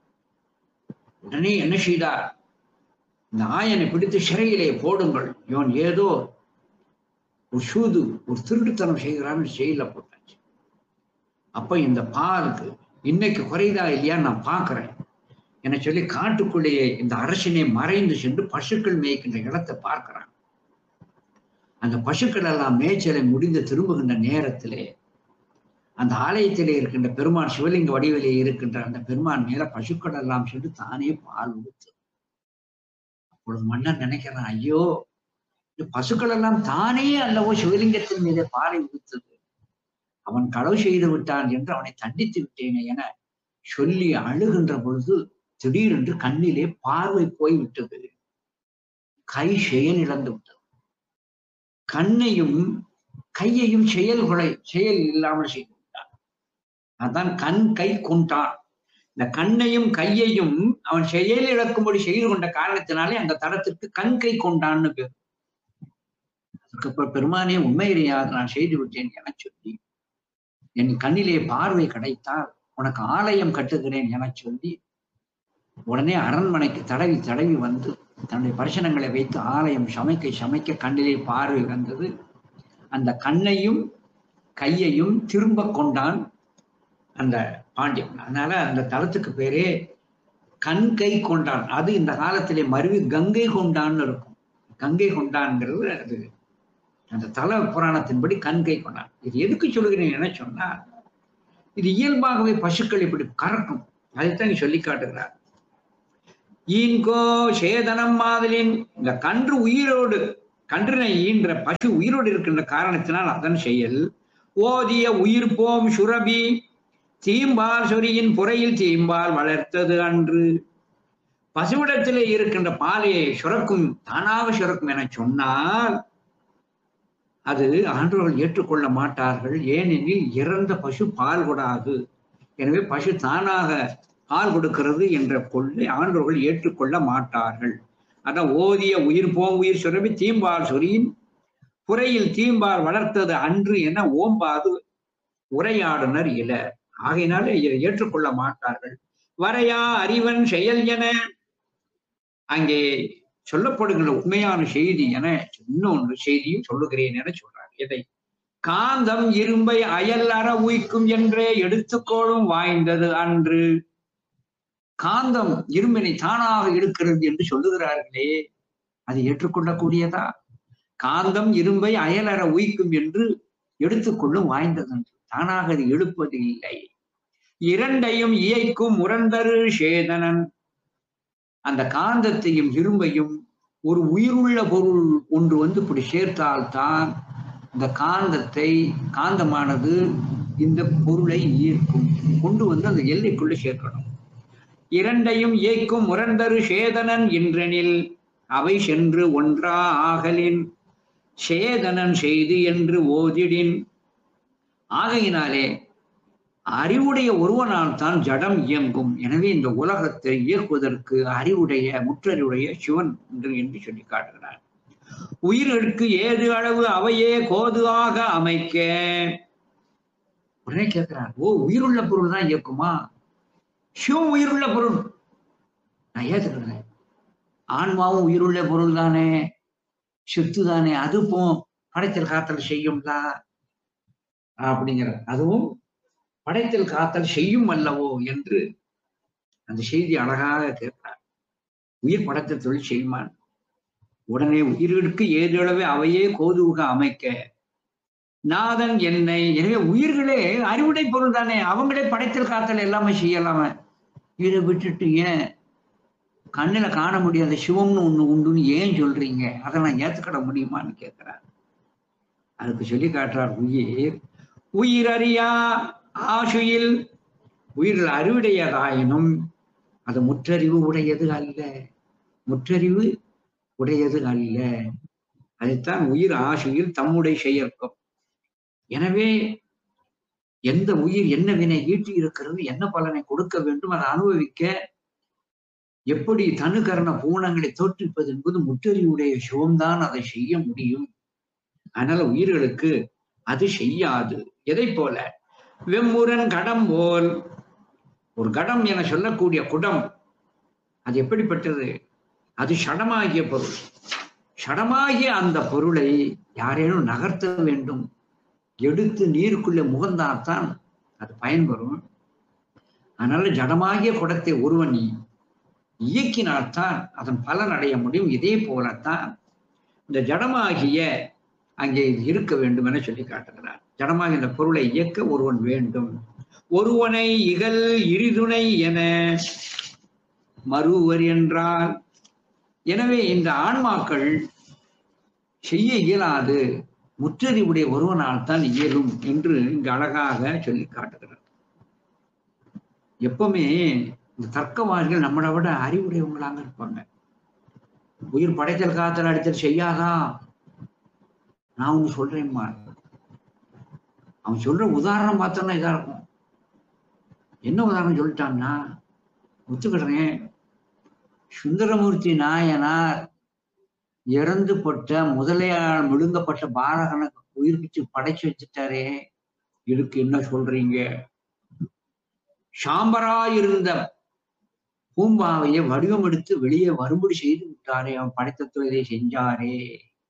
உடனே என்ன செய்தார் இந்த ஆயனை பிடித்து சிறையிலே போடுங்கள் இவன் ஏதோ ஒரு சூது ஒரு திருட்டுத்தனம் செய்கிறான்னு செயல போட்டாச்சு அப்ப இந்த பாலுக்கு இன்னைக்கு குறைதா இல்லையா நான் பார்க்கிறேன் என சொல்லி காட்டுக்குள்ளேயே இந்த அரசனை மறைந்து சென்று பசுக்கள் மேய்க்கின்ற இடத்தை பார்க்கிறான் அந்த பசுக்கள் எல்லாம் மேய்ச்சலை முடிந்து திரும்புகின்ற நேரத்திலே அந்த ஆலயத்திலே இருக்கின்ற பெருமான் சிவலிங்க வடிவிலே இருக்கின்ற அந்த பெருமான் மேல பசுக்கள் எல்லாம் சென்று தானே பால் ஊத்து அப்பொழுது மன்னன் நினைக்கிறான் ஐயோ இந்த பசுக்கள் எல்லாம் தானே அல்லவோ சிவலிங்கத்தின் மீதே பாலை ஊத்துது அவன் களவு செய்து விட்டான் என்று அவனை தண்டித்து விட்டேனே என சொல்லி அழுகின்ற பொழுது திடீரென்று கண்ணிலே பார்வை போய் விட்டது கை செயல் இழந்து விட்டது கண்ணையும் கையையும் செயல்களை செயல் இல்லாமல் செய்து விட்டான் அதான் கண் கை கொண்டான் இந்த கண்ணையும் கையையும் அவன் செயல் இழக்கும்படி செய்து கொண்ட காரணத்தினாலே அந்த தடத்திற்கு கண் கை கொண்டான்னு பேர் அதுக்கப்புறம் பெருமானே உண்மையிலேயா நான் செய்து விட்டேன் என சொல்லி என் கண்ணிலே பார்வை கிடைத்தால் உனக்கு ஆலயம் கட்டுகிறேன் என சொல்லி உடனே அரண்மனைக்கு தடவி தடவி வந்து தன்னுடைய பரிசனங்களை வைத்து ஆலயம் சமைக்க சமைக்க கண்ணிலே பார்வை வந்தது அந்த கண்ணையும் கையையும் திரும்ப கொண்டான் அந்த பாண்டியன் அதனால அந்த தலத்துக்கு பேரே கண் கை கொண்டான் அது இந்த காலத்திலே மருவி கங்கை கொண்டான்னு இருக்கும் கங்கை கொண்டான்ங்கிறது அது அந்த தல புராணத்தின்படி கண் கை கொண்டான் இது எதுக்கு சொல்லுகிறேன் என்ன சொன்னா இது இயல்பாகவே பசுக்கள் இப்படி கறக்கும் அதைத்தான் இங்க சொல்லி காட்டுகிறார் ஈன்கோ சேதனம் மாதலின் இந்த கன்று உயிரோடு கன்றினை ஈன்ற பசு உயிரோடு இருக்கின்ற காரணத்தினால் அதன் செயல் ஓதிய உயிர் போம் சுரபி தீம்பால் சொரியின் புறையில் தீம்பால் வளர்த்தது அன்று பசுவிடத்திலே இருக்கின்ற பாலை சுரக்கும் தானாக சுரக்கும் என சொன்னால் அது ஆண்டவர்கள் ஏற்றுக்கொள்ள மாட்டார்கள் ஏனெனில் இறந்த பசு பால் கொடாது எனவே பசு தானாக பால் கொடுக்கிறது என்ற கொள்ளை ஆண்டவர்கள் ஏற்றுக்கொள்ள மாட்டார்கள் அதான் ஓதிய உயிர் போம் உயிர் சுரபி தீம்பால் சொரியின் புறையில் தீம்பால் வளர்த்தது அன்று என ஓம்பாது உரையாடுனர் இல ஆகையினால இதை ஏற்றுக்கொள்ள மாட்டார்கள் வரையா அறிவன் செயல் என அங்கே சொல்லப்படுகின்ற உண்மையான செய்தி என இன்னொன்று செய்தியும் சொல்லுகிறேன் என சொல்றார் எதை காந்தம் இரும்பை அயல் அற உய்க்கும் என்றே எடுத்துக்கோளும் வாய்ந்தது அன்று காந்தம் இரும்பினை தானாக எடுக்கிறது என்று சொல்லுகிறார்களே அது ஏற்றுக்கொள்ளக்கூடியதா காந்தம் இரும்பை அயலற உய்க்கும் என்று எடுத்துக்கொள்ளும் வாய்ந்தது என்று தானாக அது எழுப்பது இல்லை இரண்டையும் இயக்கும் முரண்டரு சேதனன் அந்த காந்தத்தையும் இரும்பையும் ஒரு உயிருள்ள பொருள் ஒன்று வந்து இப்படி சேர்த்தால்தான் இந்த காந்தத்தை காந்தமானது இந்த பொருளை ஈர்க்கும் கொண்டு வந்து அந்த எல்லைக்குள்ள சேர்க்கணும் இரண்டையும் இயக்கும் முரண்டரு சேதனன் என்றனில் அவை சென்று ஒன்றா ஆகலின் சேதனன் செய்து என்று ஓதிடின் ஆகையினாலே அறிவுடைய ஒருவனால் தான் ஜடம் இயங்கும் எனவே இந்த உலகத்தை இயக்குவதற்கு அறிவுடைய முற்றறிவுடைய சிவன் என்று என்று சொல்லி காட்டுகிறார் உயிர்களுக்கு ஏது அளவு அவையே கோதுவாக அமைக்க உடனே கேட்கிறார் ஓ உயிருள்ள பொருள் தான் இயக்குமா சிவம் உயிருள்ள பொருள் நான் ஏத்துக்கிறேன் ஆன்மாவும் உயிருள்ள பொருள் தானே சித்து தானே அது போ படைத்தல் காத்தல் செய்யும்ல அப்படிங்கிற அதுவும் படைத்தல் காத்தல் செய்யும் அல்லவோ என்று அந்த செய்தி அழகாக கேட்கிறார் உயிர் படைத்த தொழில் செய்யுமான் உடனே உயிர்களுக்கு ஏதளவே அவையே கோதுவுக அமைக்க நாதன் என்னை எனவே உயிர்களே அறிவுடை பொருள் தானே அவங்களே படைத்தல் காத்தல் எல்லாமே செய்யலாம இதை விட்டுட்டு ஏன் கண்ணுல காண முடியாத சிவம்னு ஒண்ணு உண்டுன்னு ஏன் சொல்றீங்க அதை நான் ஏத்துக்கிட முடியுமான்னு கேட்கிறார் அதுக்கு சொல்லி காட்டுறார் உயிர் உயிர் அறியா ஆசுயில் உயிரில் அறிவுடையதாயினும் அது முற்றறிவு உடையது அல்ல முற்றறிவு உடையது அல்ல அதைத்தான் உயிர் ஆசுயில் தம்முடைய செயற்கும் எனவே எந்த உயிர் என்ன வினை ஈட்டி இருக்கிறது என்ன பலனை கொடுக்க வேண்டும் அதை அனுபவிக்க எப்படி தனுகரண பூணங்களை தோற்றுவிப்பது என்பது முற்றறிவுடைய சிவம்தான் அதை செய்ய முடியும் அதனால உயிர்களுக்கு அது செய்யாது எதை போல வெம்முரன் கடம் போல் ஒரு கடம் என சொல்லக்கூடிய குடம் அது எப்படிப்பட்டது அது ஷடமாகிய பொருள் ஷடமாகிய அந்த பொருளை யாரேனும் நகர்த்த வேண்டும் எடுத்து நீருக்குள்ளே முகந்தால்தான் அது பயன்பெறும் அதனால ஜடமாகிய குடத்தை ஒருவன் இயக்கினால்தான் அதன் பலன் அடைய முடியும் இதே போலத்தான் இந்த ஜடமாகிய அங்கே இருக்க வேண்டும் என சொல்லி காட்டுகிறார் ஜடமாக இந்த பொருளை இயக்க ஒருவன் வேண்டும் ஒருவனை இகல் இரிதுணை என மறுவர் என்றால் எனவே இந்த ஆன்மாக்கள் செய்ய இயலாது முற்றறிவுடைய ஒருவனால் தான் இயலும் என்று இங்கு அழகாக சொல்லி காட்டுகிறார் எப்பவுமே இந்த தர்க்கவாதிகள் நம்மளை விட அறிவுடையவங்களாக இருப்பாங்க உயிர் படைத்தல் காத்தல் அடித்தல் செய்யாதா நான் ஒண்ணு சொல்றேன்மா அவன் சொல்ற உதாரணம் பார்த்தோம்னா இதா இருக்கும் என்ன உதாரணம் சொல்லிட்டான்னா ஒத்துக்கிடுறேன் சுந்தரமூர்த்தி நாயனார் இறந்து பட்ட முதலையால் விழுங்கப்பட்ட பாலகனை உயிர்ப்பிச்சு படைச்சு வச்சுட்டாரே இதுக்கு என்ன சொல்றீங்க சாம்பராய் இருந்த பூம்பாவையை வடிவம் எடுத்து வெளியே வரும்படி செய்து விட்டாரே அவன் படைத்த தொழிலை செஞ்சாரே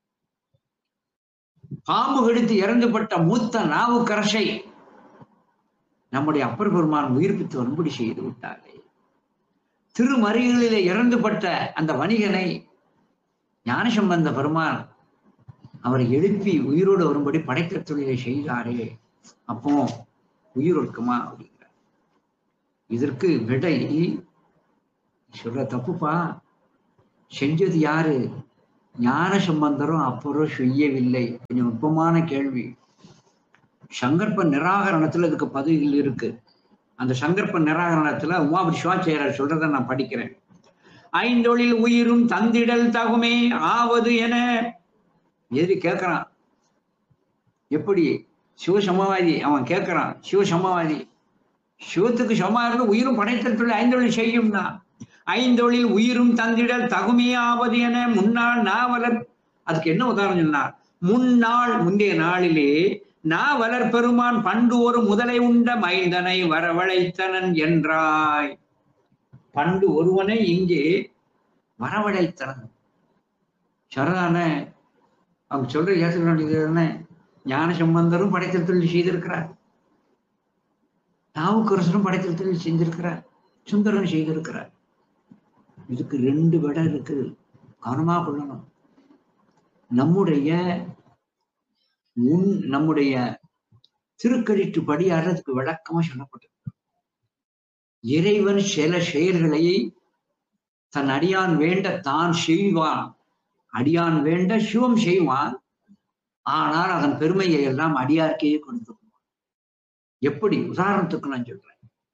பாம்பு கடித்து இறந்துபட்ட மூத்த நாவுக்கரசை நம்முடைய அப்பர் பெருமான் உயிர்ப்பித்து வரும்படி செய்து விட்டாரே திருமறைகளிலே இறந்துபட்ட அந்த வணிகனை ஞானசம்பந்த பெருமான் அவரை எழுப்பி உயிரோடு வரும்படி படைத்த தொழிலை செய்தாரே அப்போ உயிரொழுக்கமா அப்படிங்கிறார் இதற்கு விடை சொல்ற தப்புப்பா செஞ்சது யாரு ஞான சம்பந்தரும் அப்புறம் செய்யவில்லை கொஞ்சம் நுட்பமான கேள்வி சங்கற்ப நிராகரணத்துல இதுக்கு பதில் இருக்கு அந்த சங்கற்ப நிராகரணத்துல உமாபதி சிவாச்சாரியர் சொல்றதை நான் படிக்கிறேன் ஐந்தொழில் உயிரும் தந்திடல் தகுமே ஆவது என எதிரி கேட்கிறான் எப்படி சிவசமவாதி அவன் கேட்கிறான் சிவசமவாதி சிவத்துக்கு சமமா இருந்து உயிரும் படைத்தல் ஐந்தொழில் செய்யும்னா ஐந்தொழில் உயிரும் தந்திடல் தகுமையாவது என முன்னாள் நாவலர் அதுக்கு என்ன உதாரணம் சொன்னார் முன்னாள் முந்தைய நாளிலே நாவலர் பெருமான் பண்டு ஒரு முதலை உண்ட மைந்தனை வரவழைத்தனன் என்றாய் பண்டு ஒருவனை இங்கே வரவழைத்தனன் சரதான அவங்க சொல்ற ஏற்றுக்க வேண்டியது ஞான சம்பந்தரும் படைத்தல் தொழில் செய்திருக்கிறார் நாவுக்கரசரும் படைத்தல் தொழில் செஞ்சிருக்கிறார் சுந்தரன் செய்திருக்கிறார் இதுக்கு ரெண்டு விட இருக்கு கவனமா கொள்ளணும் நம்முடைய உன் நம்முடைய திருக்கழிட்டு படி அதுக்கு விளக்கமா சொல்லப்பட்டது இறைவன் சில செயல்களை தன் அடியான் வேண்ட தான் செய்வான் அடியான் வேண்ட சிவம் செய்வான் ஆனால் அதன் பெருமையை எல்லாம் அடியார்க்கே கொடுத்து எப்படி உதாரணத்துக்கு நான் சொல்றேன்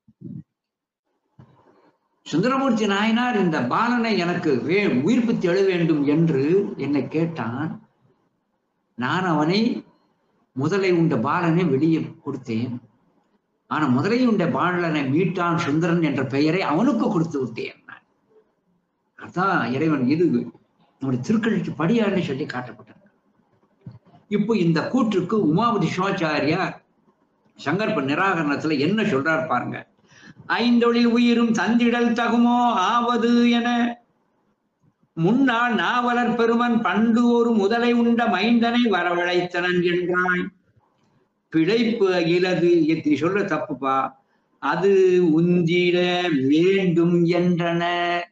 சுந்தரமூர்த்தி நாயனார் இந்த பாலனை எனக்கு வே உயிர்ப்பித்து எழ வேண்டும் என்று என்னை கேட்டான் நான் அவனை முதலை உண்ட பாலனை வெளியே கொடுத்தேன் ஆனா முதலை உண்ட பாலனை மீட்டான் சுந்தரன் என்ற பெயரை அவனுக்கு கொடுத்து விட்டேன் நான் அதான் இறைவன் இது நம்முடைய திருக்கழிச்சு படியான்னு சொல்லி காட்டப்பட்டது இப்போ இந்த கூற்றுக்கு உமாபதி சிவாச்சாரியார் சங்கற்ப நிராகரணத்துல என்ன சொல்றார் பாருங்க ஐந்தொழில் உயிரும் தந்திடல் தகுமோ ஆவது என முன்னாள் நாவலர் பெருமன் பண்டு ஒரு முதலை உண்ட மைந்தனை வரவழைத்தனன் என்றாய் பிழைப்பு இலது எத்தி சொல்ல தப்புப்பா அது உந்திட வேண்டும் என்றன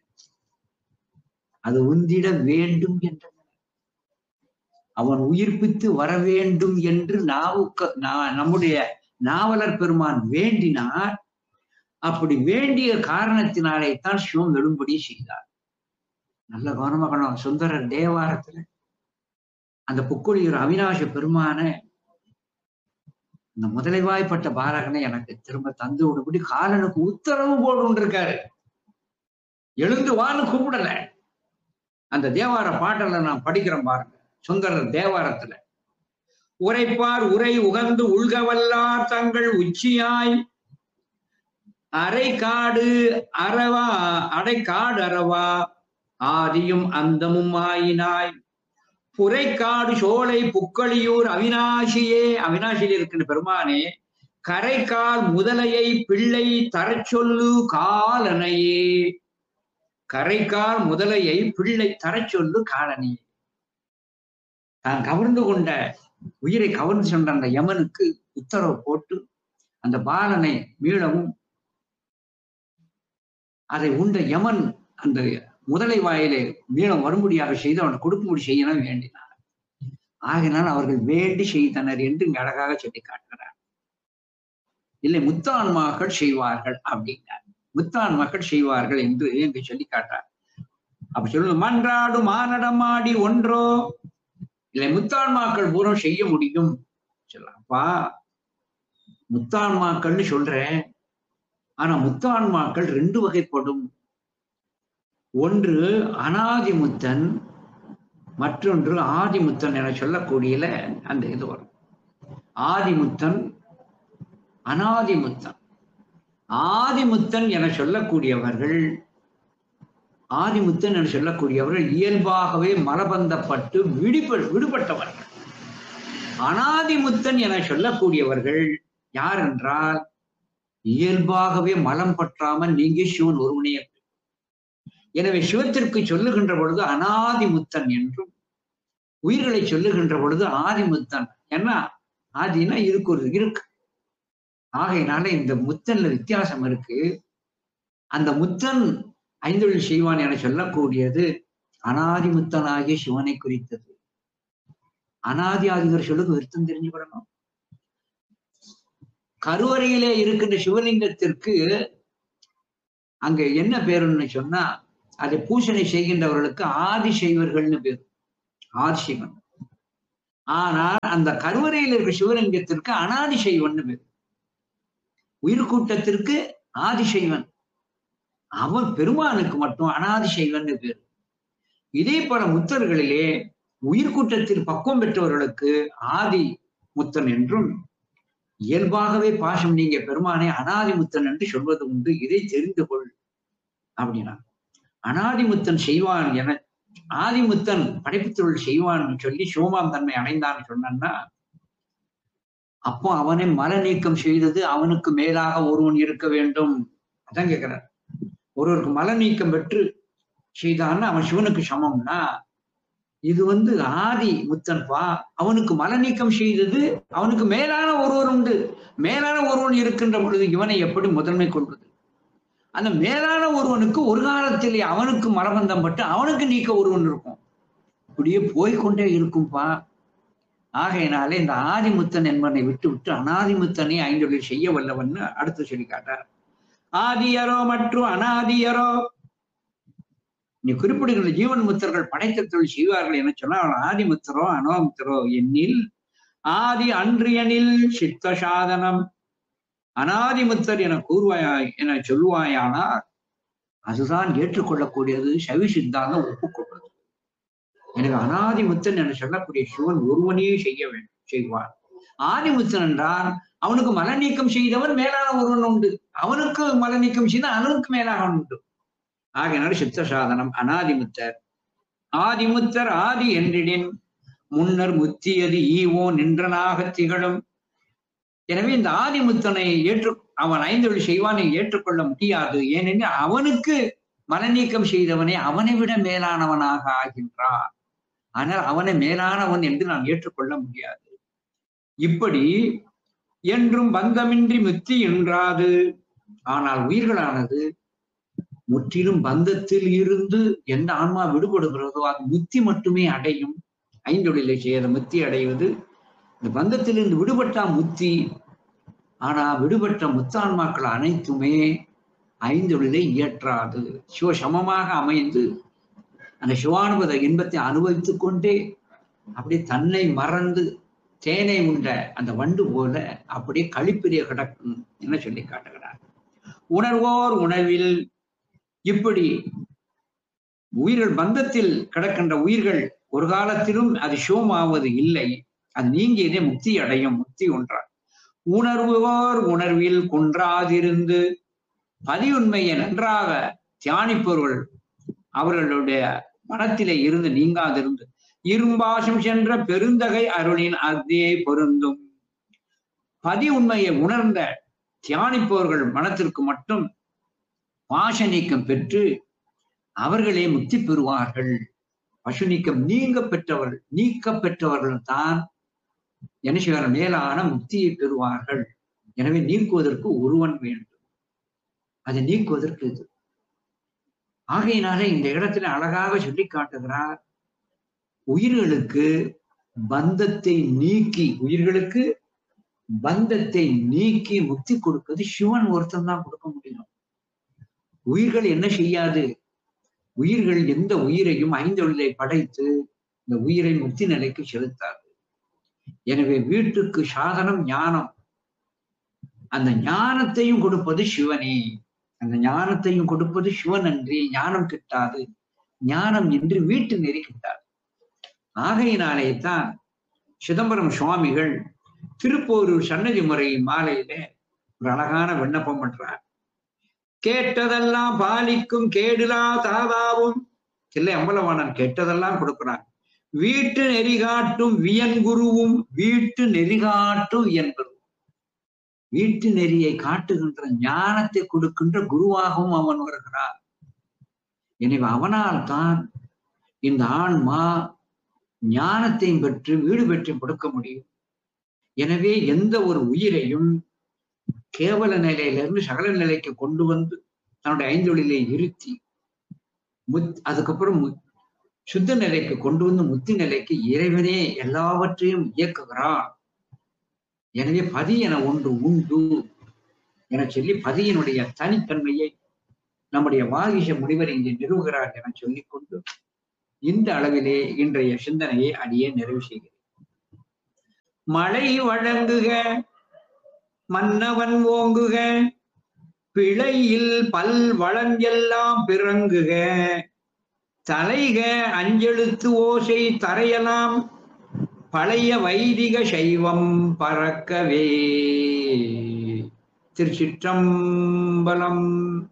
அது உந்திட வேண்டும் என்றன அவன் உயிர்ப்பித்து வர வேண்டும் என்று நாவுக்க நம்முடைய நாவலர் பெருமான் வேண்டினார் அப்படி வேண்டிய காரணத்தினாலே தான் சிவம் எழும்படி செய்தார் நல்ல கவனமா கணும் சுந்தரர் தேவாரத்துல அந்த புக்குழியூர் அவினாச பெருமான இந்த முதலைவாய்ப்பட்ட பாலகனை எனக்கு திரும்ப தந்து விடுபடி காலனுக்கு உத்தரவு போட்டு கொண்டிருக்காரு எழுந்து வான்னு கூப்பிடல அந்த தேவார பாட்டல நான் படிக்கிறேன் பாருங்க சுந்தரர் தேவாரத்துல உரைப்பார் உரை உகந்து உள்கவல்லார் தங்கள் உச்சியாய் அரை காடு அறவா அடை காடு அறவா ஆதியும் அந்தமும் ஆயினாய் புரைக்காடு சோலை புக்களியூர் அவினாசியே அவினாசியில் இருக்கின்ற பெருமானே கரைக்கால் முதலையை பிள்ளை தரச் சொல்லு காலனையே கரைக்கால் முதலையை பிள்ளை தரச் சொல்லு காலனையே தான் கவர்ந்து கொண்ட உயிரை கவர்ந்து சென்ற அந்த யமனுக்கு உத்தரவு போட்டு அந்த பாலனை மீளவும் அதை உண்ட யமன் அந்த முதலை வாயிலே மீளம் வரும்படியாக செய்து அவனை கொடுக்கும்படி செய்யணும் வேண்டினார் ஆகினால் அவர்கள் வேண்டி செய்தனர் என்று இங்க அழகாக சொல்லி காட்டுகிறார் இல்லை முத்தான்மாக்கள் செய்வார்கள் அப்படின்னார் முத்தான்மாக்கள் செய்வார்கள் என்று இங்கு சொல்லி காட்டார் அப்ப சொல்லு மன்றாடு மானடமாடி ஒன்றோ இல்லை முத்தான்மாக்கள் பூரம் செய்ய முடியும் சொல்லப்பா முத்தான்மாக்கள்னு சொல்றேன் ஆனா முத்தான்மாக்கள் ரெண்டு வகைப்படும் ஒன்று அனாதிமுத்தன் மற்றொன்று ஆதிமுத்தன் என சொல்லக்கூடியல அந்த இது வரும் ஆதிமுத்தன் அனாதிமுத்தன் ஆதிமுத்தன் என சொல்லக்கூடியவர்கள் ஆதிமுத்தன் என சொல்லக்கூடியவர்கள் இயல்பாகவே மலபந்தப்பட்டு விடுப விடுபட்டவர்கள் அனாதிமுத்தன் என சொல்லக்கூடியவர்கள் யார் என்றால் இயல்பாகவே மலம் பற்றாமல் நீங்க சிவன் ஒருவனே எனவே சிவத்திற்கு சொல்லுகின்ற பொழுது அனாதிமுத்தன் என்றும் உயிர்களை சொல்லுகின்ற பொழுது ஆதிமுத்தன் ஏன்னா ஆதினா இதுக்கு ஒரு இருக்கு ஆகையினால இந்த முத்தன்ல வித்தியாசம் இருக்கு அந்த முத்தன் ஐந்தொழில் செய்வான் என சொல்லக்கூடியது அனாதிமுத்தனாகிய சிவனை குறித்தது அனாதி ஆதிகர் சொல்லுக்கு விருத்தம் தெரிஞ்சுக்கிடணும் கருவறையிலே இருக்கின்ற சிவலிங்கத்திற்கு அங்க என்ன பேருன்னு சொன்னா அதை பூசணை செய்கின்றவர்களுக்கு ஆதிசைவர்கள்னு பேர் ஆதிசைவன் ஆனால் அந்த கருவறையில் இருக்கிற சிவலிங்கத்திற்கு அனாதிசைவன் பேர் உயிர்கூட்டத்திற்கு ஆதிசைவன் அவன் பெருமானுக்கு மட்டும் அனாதிசைவன் பேர் இதே போல முத்தர்களிலே உயிர்கூட்டத்தில் பக்குவம் பெற்றவர்களுக்கு ஆதி முத்தன் என்றும் இயல்பாகவே பாசம் நீங்க பெருமானை அனாதிமுத்தன் என்று சொல்வது உண்டு இதை தெரிந்து கொள் அப்படின்னா அனாதிமுத்தன் செய்வான் என ஆதிமுத்தன் படைப்புத் தொழில் செய்வான் சொல்லி சோமாம் தன்மை அடைந்தான் சொன்னான்னா அப்போ அவனை மல நீக்கம் செய்தது அவனுக்கு மேலாக ஒருவன் இருக்க வேண்டும் அதான் கேட்கிறார் ஒருவருக்கு மல நீக்கம் பெற்று செய்தான்னா அவன் சிவனுக்கு சமம்னா இது வந்து ஆதி முத்தன்பா அவனுக்கு மல நீக்கம் செய்தது அவனுக்கு மேலான ஒருவர் உண்டு மேலான ஒருவன் இருக்கின்ற பொழுது இவனை எப்படி முதன்மை கொள்வது அந்த மேலான ஒருவனுக்கு ஒரு காலத்திலே அவனுக்கு மலபந்தம் பட்டு அவனுக்கு நீக்க ஒருவன் இருக்கும் இப்படியே போய்கொண்டே இருக்கும்பா ஆகையினாலே இந்த ஆதிமுத்தன் என்பனை விட்டு விட்டு அனாதிமுத்தனை ஐந்தொழில் செய்ய வல்லவன்னு அடுத்து சொல்லி காட்டார் ஆதியரோ மற்றும் அனாதியரோ நீ குறிப்பிடுகின்ற ஜீவன் முத்தர்கள் படைத்த தொழில் செய்வார்கள் என சொன்னால் ஆதிமுத்தரோ அனோமுத்தரோ எண்ணில் ஆதி அன்றியனில் சித்த சாதனம் அனாதிமுத்தர் என கூறுவாய் என சொல்லுவாயானால் அதுதான் ஏற்றுக்கொள்ளக்கூடியது சவி சித்தாந்தம் ஒப்புக்கொள்வது எனவே அனாதிமுத்தன் என சொல்லக்கூடிய சிவன் ஒருவனே செய்ய வேண்டும் செய்வார் ஆதிமுத்தன் என்றால் அவனுக்கு மல நீக்கம் செய்தவன் மேலான ஒருவன் உண்டு அவனுக்கு மல நீக்கம் செய்த அவனுக்கு மேலாக உண்டு ஆகையினால் சித்த சாதனம் அனாதிமுத்தர் ஆதிமுத்தர் ஆதி என்றிடின் முன்னர் முத்தியது ஈவோ நின்றனாக திகழும் எனவே இந்த ஆதிமுத்தனை ஏற்று அவன் ஐந்தொழி செய்வானை ஏற்றுக்கொள்ள முடியாது ஏனெனில் அவனுக்கு மனநீக்கம் செய்தவனே அவனை விட மேலானவனாக ஆகின்றான் ஆனால் அவனை மேலானவன் என்று நான் ஏற்றுக்கொள்ள முடியாது இப்படி என்றும் பந்தமின்றி முத்தி என்றாது ஆனால் உயிர்களானது முற்றிலும் பந்தத்தில் இருந்து எந்த ஆன்மா விடுபடுகிறதோ அது முத்தி மட்டுமே அடையும் ஐந்தொழிலை செய்த முத்தி அடைவது இந்த பந்தத்திலிருந்து விடுபட்டா முத்தி ஆனா விடுபட்ட முத்தான்மாக்கள் அனைத்துமே ஐந்தொழிலை இயற்றாது சிவசமமாக அமைந்து அந்த சிவானுபத இன்பத்தை அனுபவித்துக் கொண்டே அப்படியே தன்னை மறந்து தேனை உண்ட அந்த வண்டு போல அப்படியே கழிப்பிரிய கிடக்கும் என சொல்லி காட்டுகிறார் உணர்வோர் உணவில் இப்படி உயிர்கள் பந்தத்தில் கிடக்கின்ற உயிர்கள் ஒரு காலத்திலும் அது சிவமாவது இல்லை அது நீங்கியதே முக்தி அடையும் முக்தி ஒன்றார் உணர்வோர் உணர்வில் குன்றாதிருந்து பதியுண்மையை நன்றாக தியானிப்பவர்கள் அவர்களுடைய மனத்திலே இருந்து நீங்காதிருந்து இரும்பாசம் சென்ற பெருந்தகை அருளின் அத்தே பொருந்தும் பதி உண்மையை உணர்ந்த தியானிப்பவர்கள் மனத்திற்கு மட்டும் பாச நீக்கம் பெற்று அவர்களே முக்தி பெறுவார்கள் பசு நீக்கம் நீங்க பெற்றவர்கள் நீக்க பெற்றவர்கள் தான் என்ன செய்வார்கள் மேலான முக்தியை பெறுவார்கள் எனவே நீக்குவதற்கு ஒருவன் வேண்டும் அதை நீக்குவதற்கு இது ஆகையினாலே இந்த இடத்துல அழகாக சொல்லி காட்டுகிறார் உயிர்களுக்கு பந்தத்தை நீக்கி உயிர்களுக்கு பந்தத்தை நீக்கி முக்தி கொடுப்பது சிவன் ஒருத்தன் தான் கொடுக்க முடியும் உயிர்கள் என்ன செய்யாது உயிர்கள் எந்த உயிரையும் ஐந்தொழிலை படைத்து இந்த உயிரை முக்தி நிலைக்கு செலுத்தாது எனவே வீட்டுக்கு சாதனம் ஞானம் அந்த ஞானத்தையும் கொடுப்பது சிவனே அந்த ஞானத்தையும் கொடுப்பது சிவன் அன்றி ஞானம் கிட்டாது ஞானம் என்று வீட்டு நெறி கிட்டாது ஆகையினாலே தான் சிதம்பரம் சுவாமிகள் திருப்போரூர் சன்னதி முறை மாலையில ஒரு அழகான விண்ணப்பம் பண்றார் கேட்டதெல்லாம் பாலிக்கும் கேடுலா தாதாவும் இல்லை அம்பலவாணன் கேட்டதெல்லாம் கொடுக்கிறான் வீட்டு நெறிகாட்டும் வியன்குருவும் வீட்டு நெறிகாட்டும் வியன்பெறும் வீட்டு நெறியை காட்டுகின்ற ஞானத்தை கொடுக்கின்ற குருவாகவும் அவன் வருகிறான் எனவே அவனால் தான் இந்த ஆன்மா ஞானத்தையும் பெற்று வீடு பெற்று கொடுக்க முடியும் எனவே எந்த ஒரு உயிரையும் கேவல நிலையிலிருந்து சகல நிலைக்கு கொண்டு வந்து தன்னுடைய ஐந்தொழிலை இருத்தி முத் அதுக்கப்புறம் மு- சுத்த நிலைக்கு கொண்டு வந்து முத்தி நிலைக்கு இறைவனே எல்லாவற்றையும் இயக்குகிறான் எனவே பதி என ஒன்று உண்டு என சொல்லி பதியினுடைய தனித்தன்மையை நம்முடைய வாகிஷ முனிவர் இங்கே நிறுவுகிறார் என சொல்லிக்கொண்டு இந்த அளவிலே இன்றைய சிந்தனையை அடியே நிறைவு செய்கிறேன் மழை வழங்குக மன்னவன் ஓங்குக பிழையில் பல் வளம் எல்லாம் பிறங்குக தலைக அஞ்செழுத்து ஓசை தரையலாம் பழைய வைதிக சைவம் பறக்கவே திருச்சிற்றம்பலம்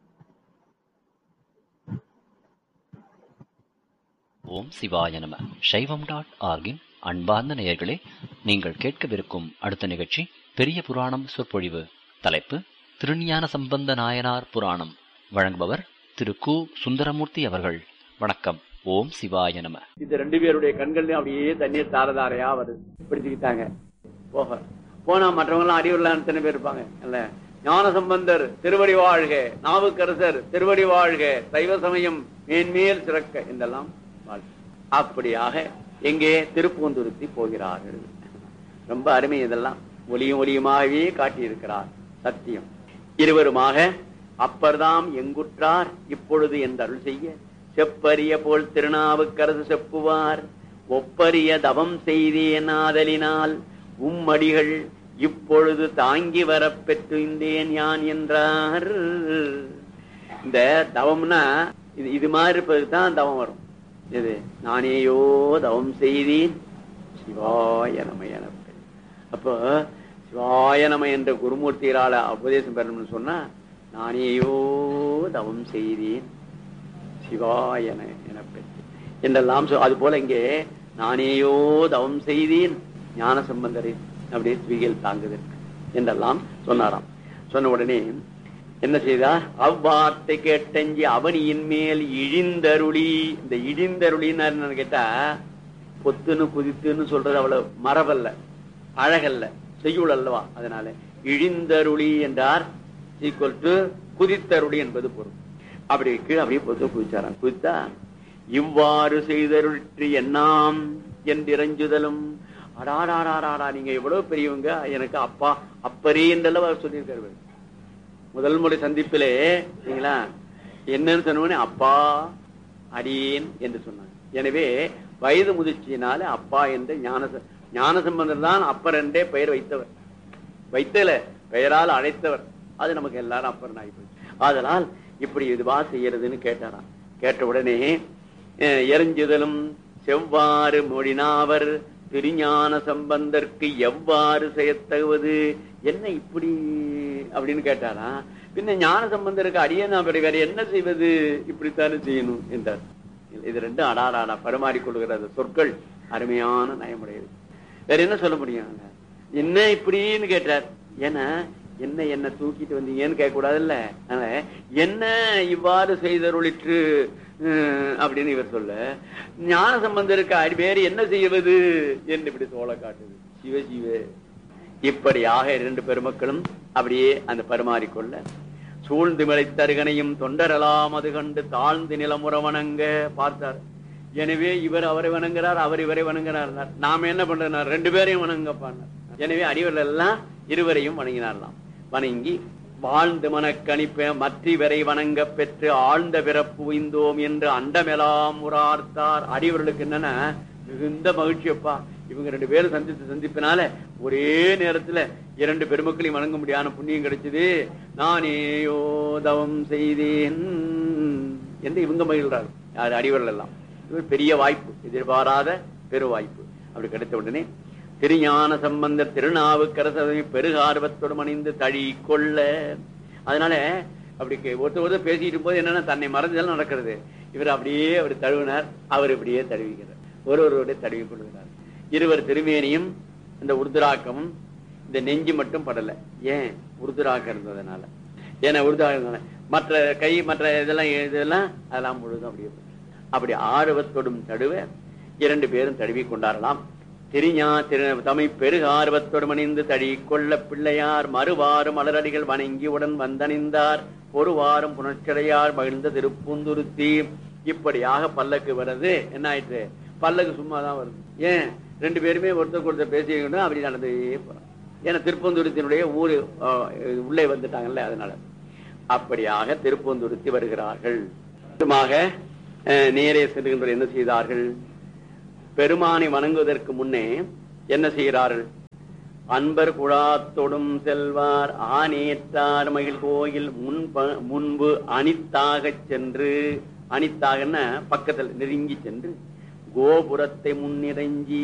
ஓம் சிவாய நம சைவம் டாட் ஆர்கின் அன்பார்ந்த நேயர்களே நீங்கள் கேட்கவிருக்கும் அடுத்த நிகழ்ச்சி பெரிய புராணம் சொற்பொழிவு தலைப்பு திருஞான சம்பந்த நாயனார் புராணம் வழங்குபவர் திரு கு சுந்தரமூர்த்தி அவர்கள் வணக்கம் ஓம் சிவாய நம இந்த ரெண்டு பேருடைய கண்கள்லயும் அப்படியே தண்ணீர் தாரதாரையா வருது பிடிச்சுக்கிட்டாங்க போக போனா மற்றவங்க எல்லாம் அறிவுள்ள எத்தனை பேர் இருப்பாங்க இல்ல ஞான சம்பந்தர் திருவடி வாழ்க நாவுக்கரசர் திருவடி வாழ்க சைவ சமயம் மேன்மேல் சிறக்க என்றெல்லாம் வாழ்க. அப்படியாக எங்கே திருப்பூந்துருத்தி போகிறார்கள் ரொம்ப அருமை இதெல்லாம் ஒளியும் ஒளியுமாகவே காட்டியிருக்கிறார் சத்தியம் இருவருமாக அப்பர்தாம் எங்குற்றார் இப்பொழுது எந்த அருள் செய்ய செப்பரிய போல் திருநாவுக்கரசு செப்புவார் ஒப்பரிய தவம் செய்தேன் ஆதலினால் உம்மடிகள் இப்பொழுது தாங்கி வரப் பெற்றிருந்தேன் யான் என்றார் இந்த தவம்னா இது இது மாதிரி இருப்பதுக்கு தான் தவம் வரும் இது நானேயோ தவம் செய்தேன் சிவாய நம எனப்பெண் அப்போ சிவாய நம என்ற குருமூர்த்திகளால உபதேசம் பெறணும்னு சொன்னா நானேயோ தவம் செய்தேன் சிவாயன எனப்பெற்று என்றெல்லாம் சொ- அது போல இங்கே நானேயோ தவம் செய்தேன் ஞான சம்பந்தரேன் அப்படியே துவிகள் தாங்குதற்கு என்றெல்லாம் சொன்னாராம் சொன்ன உடனே என்ன செய்தார் அவ்வார்த்தை கேட்டஞ்சி அவனியின் மேல் இழிந்தருளி இந்த இழிந்தருளின்னு என்னன்னு கேட்டா பொத்துன்னு குதித்துன்னு சொல்றது அவ்வளவு மரபல்ல அழகல்ல செய்யுள் அல்லவா அதனால இழிந்தருளி என்றார் ஈக்குவல் டு குதித்தருளி என்பது பொருள் அப்படி கீழே அப்படியே பொத்து குதிச்சாராம் குதித்தா இவ்வாறு செய்தருற்றி என்னாம் என்றிரஞ்சுதலும் அடாடாடாடாடா நீங்க எவ்வளவு பெரியவங்க எனக்கு அப்பா அப்பரே என்றெல்லாம் அவர் சொல்லியிருக்காரு முதல் முறை சந்திப்பிலே சரிங்களா என்னன்னு சொன்னோடனே அப்பா அடியேன் என்று சொன்னாங்க எனவே வயது முதிர்ச்சியினால அப்பா என்று ஞான ஞான சம்பந்தர் தான் அப்பர் என்றே பெயர் வைத்தவர் வைத்தல பெயரால் அழைத்தவர் அது நமக்கு எல்லாரும் அப்பர் ஆகி போச்சு ஆதலால் இப்படி இதுவா செய்யறதுன்னு கேட்டாராம் கேட்ட உடனே அஹ், எரிஞ்சுதலும் செவ்வாறு மொழினாவர் திருஞான சம்பந்தர்க்கு எவ்வாறு செய்யத்தகுவது என்ன இப்படி அப்படின்னு கேட்டாரா பின்ன ஞான சம்பந்தருக்கு அடியேன் அப்படி வேற என்ன செய்வது இப்படித்தானே செய்யணும் என்றார் இது ரெண்டும் அடாராடா பரிமாறிக் கொள்கிற அந்த சொற்கள் அருமையான நயமுடையது வேற என்ன சொல்ல முடியும் என்ன இப்படின்னு கேட்டார் ஏன்னா என்ன என்ன தூக்கிட்டு வந்தீங்கன்னு கேட்க கூடாதுல்ல அதனால என்ன இவ்வாறு செய்தருளிற்று அஹ், அப்படின்னு இவர் சொல்ல ஞான சம்பந்தருக்கு அடி- வேறு என்ன செய்வது என்று இப்படி தோலை காட்டுது சிவ சிவ இப்படியாக இரண்டு பெருமக்களும் அப்படியே அந்த பரிமாறிக்கொள்ள சூழ்ந்து தருகனையும் தொண்டரலாம் அது கண்டு தாழ்ந்து நிலமுற வணங்க பார்த்தார் எனவே இவர் அவரை வணங்குறார் அவர் இவரை வணங்குறார் நாம என்ன பண்றோம் ரெண்டு பேரையும் வணங்கப்பார் எனவே அடிவர்கள் எல்லாம் இருவரையும் வணங்கினாரலாம் வணங்கி வாழ்ந்து மனக்கணிப்ப மற்றவரை வணங்க பெற்று ஆழ்ந்த பிறப்பு உய்ந்தோம் என்று அண்டமெல்லாம் உரார்த்தார் அடிவர்களுக்கு என்னன்னா மிகுந்த மகிழ்ச்சியப்பா இவங்க ரெண்டு பேரும் சந்தித்து சந்திப்பினால ஒரே நேரத்துல இரண்டு பெருமக்களையும் வணங்க முடியாத புண்ணியம் கிடைச்சது நானேயோ தவம் செய்தேன் என்று இவங்க மகிழ்றாரு யார் அடிவர்கள் எல்லாம் இது ஒரு பெரிய வாய்ப்பு எதிர்பாராத பெரு வாய்ப்பு அப்படி கிடைத்த உடனே திருஞான சம்பந்தர் திருநாவுக்கரசரை பெருகார்வத்தோடு மணிந்து தழி கொள்ள அதனால அப்படி கே- ஒருத்தர் ஒருத்தர் பேசிட்டு போது என்னன்னா தன்னை மறந்ததெல்லாம் நடக்கிறது இவர் அப்படியே அவர் தழுவினார் அவர் இப்படியே தழுவிக்கிறார் ஒருவருடைய தழுவி கொள்கிறார் இருவர் திருமேனியும் இந்த உருதுராக்கமும் இந்த நெஞ்சு மட்டும் படல ஏன் உருதுராக்கம் இருந்ததுனால ஏன்னா உருதுராக்கம் இருந்ததுனால மற்ற கை மற்ற இதெல்லாம் இதெல்லாம் அதெல்லாம் முழுதும் அப்படியே போச்சு. அப்படி ஆர்வத்தோடும் தழுவ இரண்டு பேரும் தழுவி கொண்டாரலாம் திருஞா திரு தமை பெருக ஆர்வத்தோடு மணிந்து தழி கொள்ள பிள்ளையார் மறுவாறு மலரடிகள் வணங்கி உடன் வந்தணிந்தார் பொறுவாரும் புணர்ச்சடையார் மகிழ்ந்த திருப்பூந்துருத்தி இப்படியாக பல்லக்கு வருது என்ன ஆயிற்று பல்லக்கு சும்மா தான் வருது ஏன் ரெண்டு பேருமே ஒருத்தருக்கு ஒருத்தர் பேசிக்கணும் அப்படி நடந்தே போறான் ஏன்னா திருப்பந்துருத்தினுடைய ஊரு அஹ், உள்ளே வந்துட்டாங்கல்ல அதனால அப்படியாக திருப்பந்துருத்தி வருகிறார்கள் சுத்தமாக, அஹ், நேரே செல்கின்ற என்ன செய்தார்கள் பெருமானை வணங்குவதற்கு முன்னே என்ன செய்கிறார்கள் அன்பர் குழாத்தொடும் செல்வார் ஆனேற்றார் மகிழ் கோயில் முன்ப முன்பு அனித்தாகச் சென்று அனித்தாகன்னா பக்கத்தில் நெருங்கி சென்று கோபுரத்தை முன்னிறஞ்சி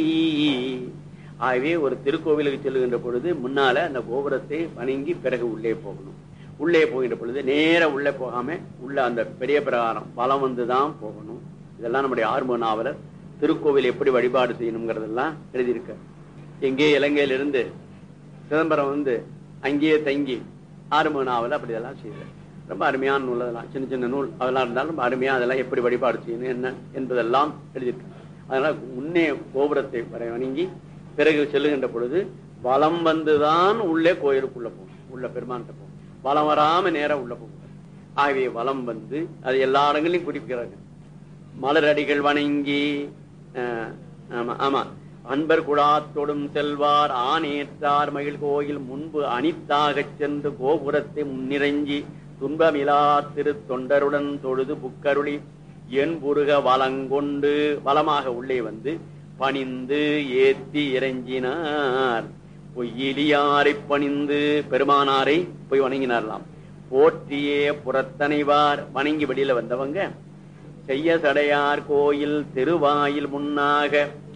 ஆகவே ஒரு திருக்கோவிலுக்கு செல்லுகின்ற பொழுது முன்னால அந்த கோபுரத்தை வணங்கி பிறகு உள்ளே போகணும் உள்ளே போகின்ற பொழுது நேர உள்ளே போகாம உள்ள அந்த பெரிய பிரகாரம் வலம் வந்துதான் போகணும் இதெல்லாம் நம்முடைய ஆர்வ நாவலர் திருக்கோவில் எப்படி வழிபாடு செய்யணுங்கிறதெல்லாம் எழுதியிருக்க எங்கே இலங்கையிலிருந்து சிதம்பரம் வந்து அங்கேயே தங்கி ஆரம்ப நாவல் அப்படி இதெல்லாம் செய்தார் ரொம்ப அருமையான நூல் அதெல்லாம் சின்ன சின்ன நூல் அதெல்லாம் இருந்தாலும் ரொம்ப அருமையா அதெல்லாம் எப்படி வழிபாடு செய்யணும் என்ன என்பதெல்லாம் எழுதியிருக்காங்க அதனால முன்னே கோபுரத்தை வரை வணங்கி பிறகு செல்லுகின்ற பொழுது வலம் வந்துதான் உள்ளே கோயிலுக்குள்ள போகும் உள்ள பெருமான்கிட்ட போகும் வலம் வராம நேரா உள்ள போகும் ஆகவே வலம் வந்து அது எல்லா இடங்களையும் குறிப்பிக்கிறாங்க மலரடிகள் வணங்கி அஹ், ஆமா ஆமா அன்பர் குழாத்தொடும் செல்வார் ஆனேற்றார் மகிழ் கோயில் முன்பு அனித்தாகச் சென்று கோபுரத்தை முன்னிறங்கி துன்பமிலா திரு தொண்டருடன் தொழுது புக்கருளி என் புருக வலங்கொண்டு வலமாக உள்ளே வந்து பணிந்து ஏத்தி இறங்கினார் பொய்யிலியாரை பணிந்து பெருமானாரை போய் வணங்கினாரலாம் போற்றியே புறத்தனைவார் வணங்கி வெளியில வந்தவங்க செய்ய சடையார் கோயில் திருவாயில் முன்னாக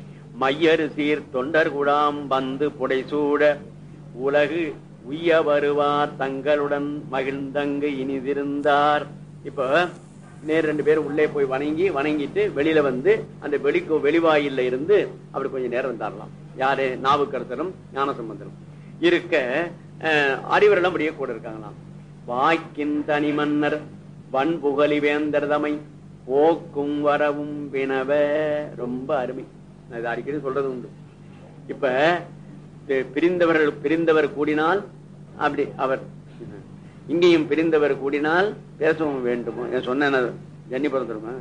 மையரு சீர் தொண்டர் குடாம் வந்து புடைசூட உலகு உய்ய வருவார் தங்களுடன் மகிழ்ந்தங்கு இனிதிருந்தார் இப்ப நேர் ரெண்டு பேரும் உள்ளே போய் வணங்கி வணங்கிட்டு வெளியில வந்து அந்த வெளிக்கு வெளிவாயில்ல இருந்து அப்படி கொஞ்சம் நேரம் இருந்தாரலாம் யாரு நாவுக்கரசரும் ஞானசம்பந்தரும் இருக்க அஹ், அறிவரெல்லாம் அப்படியே கூட இருக்காங்களாம் வாக்கின் தனி மன்னர் வன்புகலி வேந்தர் தமை போக்கும் வரவும் வினவ ரொம்ப அருமை நான் இதை அடிக்கடி சொல்றது உண்டு இப்ப பி- பிரிந்தவர்கள் பிரிந்தவர் கூடினால் அப்படி அவர் இங்கேயும் பிரிந்தவர் கூடினால் பேசவும் வேண்டுமோ நான் சொன்னேன் அது. ஜன்னிபுரம் தெரியுமா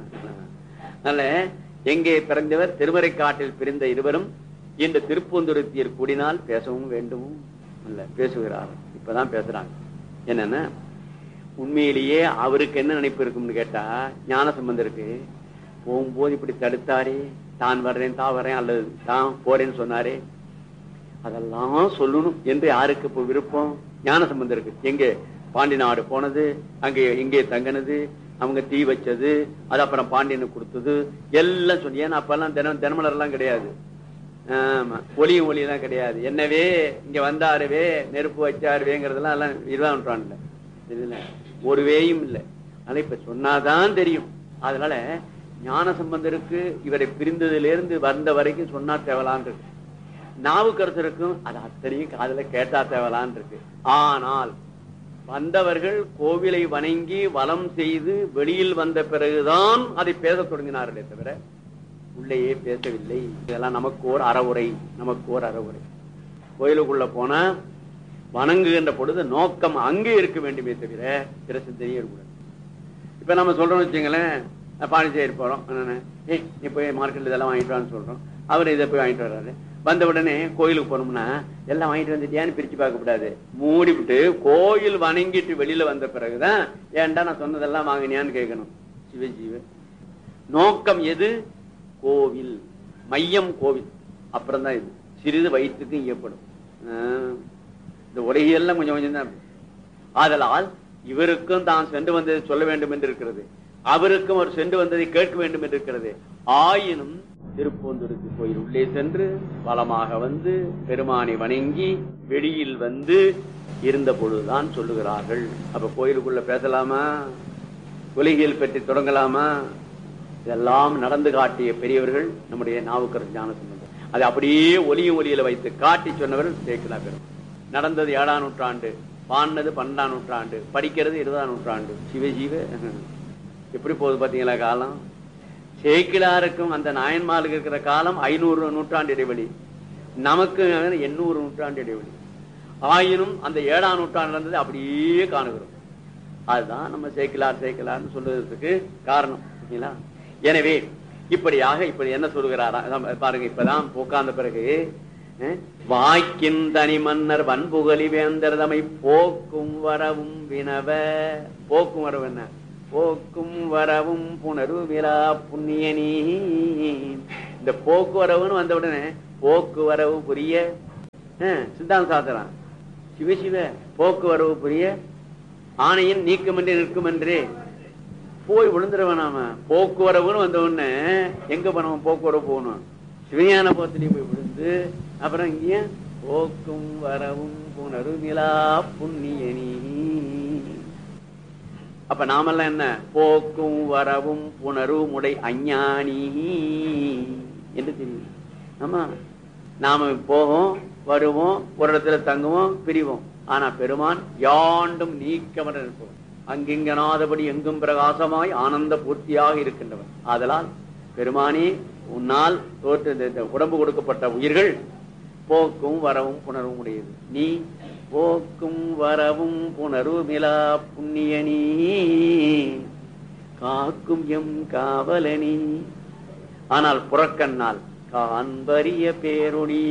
அதனால எங்கே பிறந்தவர் திருமறை காட்டில் பிரிந்த இருவரும் இந்த திருப்பூந்துருத்தியர் கூடினால் பேசவும் வேண்டுமோ இல்ல பேசுகிறார் இப்பதான் பேசுறாங்க என்னன்னா உண்மையிலேயே அவருக்கு என்ன நினைப்பு இருக்கும்னு கேட்டா ஞான சம்பந்தருக்கு போகும்போது இப்படி தடுத்தாரே தான் வர்றேன் தான் வர்றேன் அல்லது தான் போறேன்னு சொன்னாரே அதெல்லாம் சொல்லணும் என்று யாருக்கு இப்போ விருப்பம் ஞான சம்பந்தருக்கு எங்க பாண்டி நாடு போனது அங்கே எங்கே தங்கினது அவங்க தீ வச்சது அது அப்புறம் பாண்டியனுக்கு கொடுத்தது எல்லாம் சொல்லி ஏன்னா அப்பெல்லாம் தினம் தினமலர் எல்லாம் கிடையாது ஆமா ஒளியும் ஒளியெல்லாம் கிடையாது என்னவே இங்க வந்தாருவே நெருப்பு வச்சாருவேங்கிறதெல்லாம் எல்லாம் இருபதாம் நூற்றாண்டுல இதுல ஒரு வேயும் இல்லை அதனால இப்ப சொன்னாதான் தெரியும் அதனால ஞான சம்பந்தருக்கு இவரை பிரிந்ததுல இருந்து வந்த வரைக்கும் சொன்னா தேவலான் இருக்கு நாவுக்கரசருக்கும் அது அத்தனையும் காதுல கேட்டா தேவலான் இருக்கு ஆனால் வந்தவர்கள் கோவிலை வணங்கி வலம் செய்து வெளியில் வந்த பிறகுதான் அதை பேசத் தொடங்கினார்களே தவிர உள்ளேயே பேசவில்லை இதெல்லாம் நமக்கு ஓர் அறவுரை நமக்கு ஓர் அறவுரை கோயிலுக்குள்ள போனா வணங்குகின்ற பொழுது நோக்கம் அங்கே இருக்க வேண்டுமே தவிர பிற சிந்தனையே இருக்கக்கூடாது இப்ப நம்ம சொல்றோம்னு வச்சுங்களேன் பாண்டிச்சேரி போறோம் என்னன்னு, ஏய் நீ போய் மார்க்கெட்ல இதெல்லாம் வாங்கிட்டு வான்னு சொல்றோம் அவர் இதை போய் வாங்கிட்டு வர்றாரு வந்த உடனே கோயிலுக்கு போனோம்னா எல்லாம் வாங்கிட்டு வந்துட்டியான்னு பிரிச்சு பார்க்க கூடாது மூடிவிட்டு கோயில் வணங்கிட்டு வெளியில வந்த பிறகுதான் ஏன்டா நான் சொன்னதெல்லாம் வாங்கினியான்னு கேட்கணும் சிவ சிவ நோக்கம் எது கோவில் மையம் கோவில் அப்புறம் தான் இது சிறிது வயிற்றுக்கு இயப்படும் ஆஹ், இந்த உலகியெல்லாம் கொஞ்சம் கொஞ்சம் தான் ஆதலால் இவருக்கும் தான் சென்று வந்ததை சொல்ல வேண்டும் என்று இருக்கிறது அவருக்கும் அவர் சென்று வந்ததை கேட்க வேண்டும் என்று இருக்கிறது ஆயினும் திருப்போந்துருக்கு கோயில் உள்ளே சென்று வளமாக வந்து பெருமானை வணங்கி வெளியில் வந்து இருந்த பொழுதுதான் சொல்லுகிறார்கள் அப்ப கோயிலுக்குள்ள பேசலாமா உலகியல் பற்றி தொடங்கலாமா இதெல்லாம் நடந்து காட்டிய பெரியவர்கள் நம்முடைய நாவுக்கரசு ஞான சம்பந்தம் அதை அப்படியே ஒலியும் ஒலியில வைத்து காட்டி சொன்னவர் சேக்கிலா பெரும் நடந்தது ஏழாம் நூற்றாண்டு பாடினது பன்னெண்டாம் நூற்றாண்டு படிக்கிறது இருபதாம் நூற்றாண்டு சிவ சிவ எப்படி போகுது பாத்தீங்களா காலம் சேக்கிலாருக்கும் அந்த நாயன்மாருக்கு இருக்கிற காலம் ஐநூறு நூற்றாண்டு இடைவெளி நமக்கு எண்ணூறு நூற்றாண்டு இடைவெளி ஆயினும் அந்த ஏழாம் நூற்றாண்டு நடந்தது அப்படியே காணுகிறோம் அதுதான் நம்ம சேக்கிலார் சேக்கிலார்னு சொல்றதுக்கு காரணம் சரிங்களா எனவே இப்படியாக இப்படி என்ன சொல்லுகிறாரா அதான் பாருங்க இப்பதான் உட்கார்ந்த பிறகு அஹ், வாய்க்கின் தனி மன்னர் வன்புகலி வேந்தர் தமை போக்கும் வரவும் வினவ போக்கும் வரவு என்ன போக்கும் வரவும் புணர்வு விழா புண்ணியனி இந்த போக்குவரவுன்னு வந்த உடனே போக்குவரவு புரிய அஹ், சித்தாந்த சாத்திரம் சிவ சிவ போக்குவரவு புரிய ஆணையின் நீக்கமின்றி நிற்குமென்றே போய் விழுந்துட வேணாம போக்குவரவுன்னு வந்த உடனே எங்க போனோம் போக்குவரவு போகணும் சிவஞான போத்திலையும் போய் விழுந்து அப்புறம் இங்க போக்கும் வரவும் புனரு நிலா புண்ணியனி அப்ப நாமெல்லாம் என்ன போக்கும் வரவும் புணரும் உடை அஞ்ஞானி என்று தெரியும் ஆமா நாம போவோம் வருவோம் ஒரு இடத்துல தங்குவோம் பிரிவோம் ஆனா பெருமான் யாண்டும் நீக்கமர இருப்போம் அங்கிங்கனாதபடி எங்கும் பிரகாசமாய் ஆனந்த பூர்த்தியாக இருக்கின்றவன் ஆதலால் பெருமானே உன்னால் தோற்று இந்த- இந்த உடம்பு கொடுக்கப்பட்ட உயிர்கள் போக்கும் வரவும் புணர்வும் உடையது நீ போக்கும் வரவும் புணருமிலா புண்ணியனி காக்கும் எம் காவலனி ஆனால் புறக்கண்ணால் காண்பரிய பேரொளி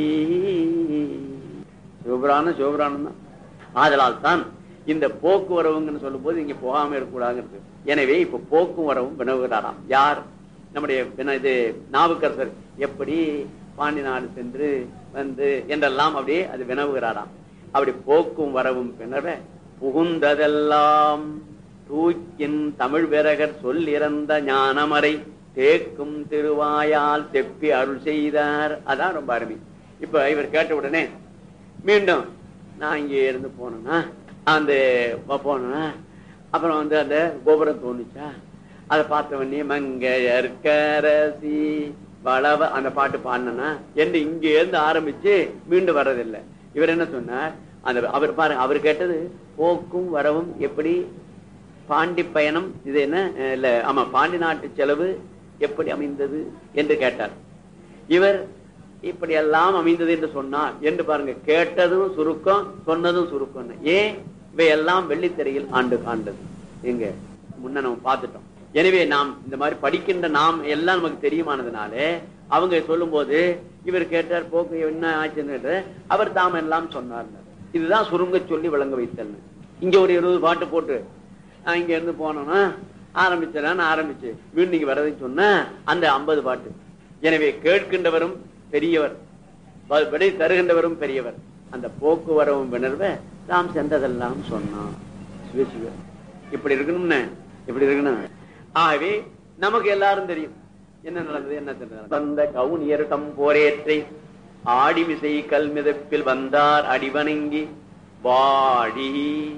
சிவபுராணம் சிவபுராணம் தான் ஆதலால் தான் இந்த போக்குவரவுங்கன்னு சொல்லும் போது இங்க போகாம இருக்கக்கூடாதுங்கிறது எனவே இப்ப போக்கும் வரவும் வினவுகிறாராம் யார் நம்முடைய வின- இது நாவுக்கரசர் எப்படி பாண்டி நாடு சென்று வந்து என்றெல்லாம் அப்படியே அது வினவுகிறாராம் அப்படி போக்கும் வரவும் பின்னர புகுந்ததெல்லாம் தூக்கின் தமிழ் விரகர் சொல்லிறந்த ஞானமறை தேக்கும் திருவாயால் தெப்பி அருள் செய்தார் அதான் ரொம்ப அருமை இப்ப இவர் கேட்ட உடனே மீண்டும் நான் இங்க இருந்து போனேன்னா அந்த ப- போனேன்னா அப்புறம் வந்து அந்த கோபுரம் தோணுச்சா அதை பார்த்த உடனே மங்கையர்கரசி வளவ அந்த பாட்டு பாடினா என்று இங்க இருந்து ஆரம்பிச்சு மீண்டும் வர்றதில்லை இவர் என்ன சொன்னார் அந்த அவர் பாருங்க அவர் கேட்டது போக்கும் வரவும் எப்படி பாண்டி பயணம் இது என்ன அஹ் இல்ல ஆமா பாண்டி நாட்டு செலவு எப்படி அமைந்தது என்று கேட்டார் இவர் இப்படி எல்லாம் அமைந்தது என்று சொன்னார் என்று பாருங்க கேட்டதும் சுருக்கம் சொன்னதும் சுருக்கம் ஏன் இவையெல்லாம் வெள்ளித்திரையில் ஆண்டு காண்டது எங்க முன்ன நம்ம பார்த்துட்டோம் எனவே நாம் இந்த மாதிரி படிக்கின்ற நாம் எல்லாம் நமக்கு தெரியுமானதுனாலே அவங்க சொல்லும் போது இவர் கேட்டார் போக்கு என்ன ஆச்சுன்னு கேட்டார். அவர் தாம் எல்லாம் சொன்னார் இதுதான் சுருங்க சொல்லி விளங்க வைத்தல் இங்க ஒரு இருபது பாட்டு போட்டு நான் இங்க இருந்து போனோம்னா ஆரம்பிச்சேன் ஆரம்பிச்சு மீண்டும் இங்க வரதுன்னு சொன்ன அந்த ஐம்பது பாட்டு எனவே கேட்கின்றவரும் பெரியவர் வ- விடை தருகின்றவரும் பெரியவர் அந்த போக்குவரவும் விணர்வ நாம் சென்றதெல்லாம் சொன்னான் சிவ சிவ இப்படி இருக்கணும்னு இப்படி இருக்கணும் ஆகவே நமக்கு எல்லாரும் தெரியும் என்ன நடந்தது என்ன நடந்தது வந்த கவுனியரிடம் போரேற்றை ஆடிமிசை கல்மிதப்பில் வந்தார் அடிவணங்கி வாடி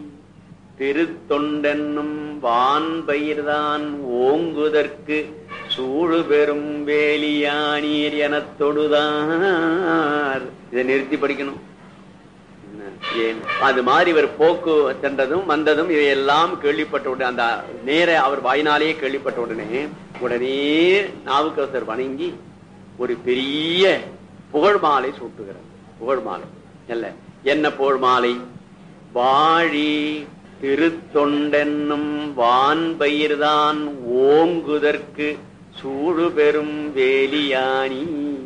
திருத்தொண்டென்னும் வான்பயிர்தான் ஓங்குதற்கு சூழு பெரும் வேலியானீர் எனத் தொடுதார் இதை நிறுத்தி படிக்கணும் என்ன? ஏன் அது மாதிரி இவர் போக்கு சென்றதும் வந்ததும் இதையெல்லாம் கேள்விப்பட்ட உடனே அந்த நேர அவர் வாயினாலேயே கேள்விப்பட்ட உடனே உடனே நாவுக்கரசர் வணங்கி ஒரு பெரிய புகழ் மாலை சூட்டுகிறார் புகழ் மாலை இல்ல என்ன புகழ் மாலை வாழி திருத்தொண்டென்னும் வான்பயிர்தான் ஓங்குதற்கு சூடு பெரும் வேலியானி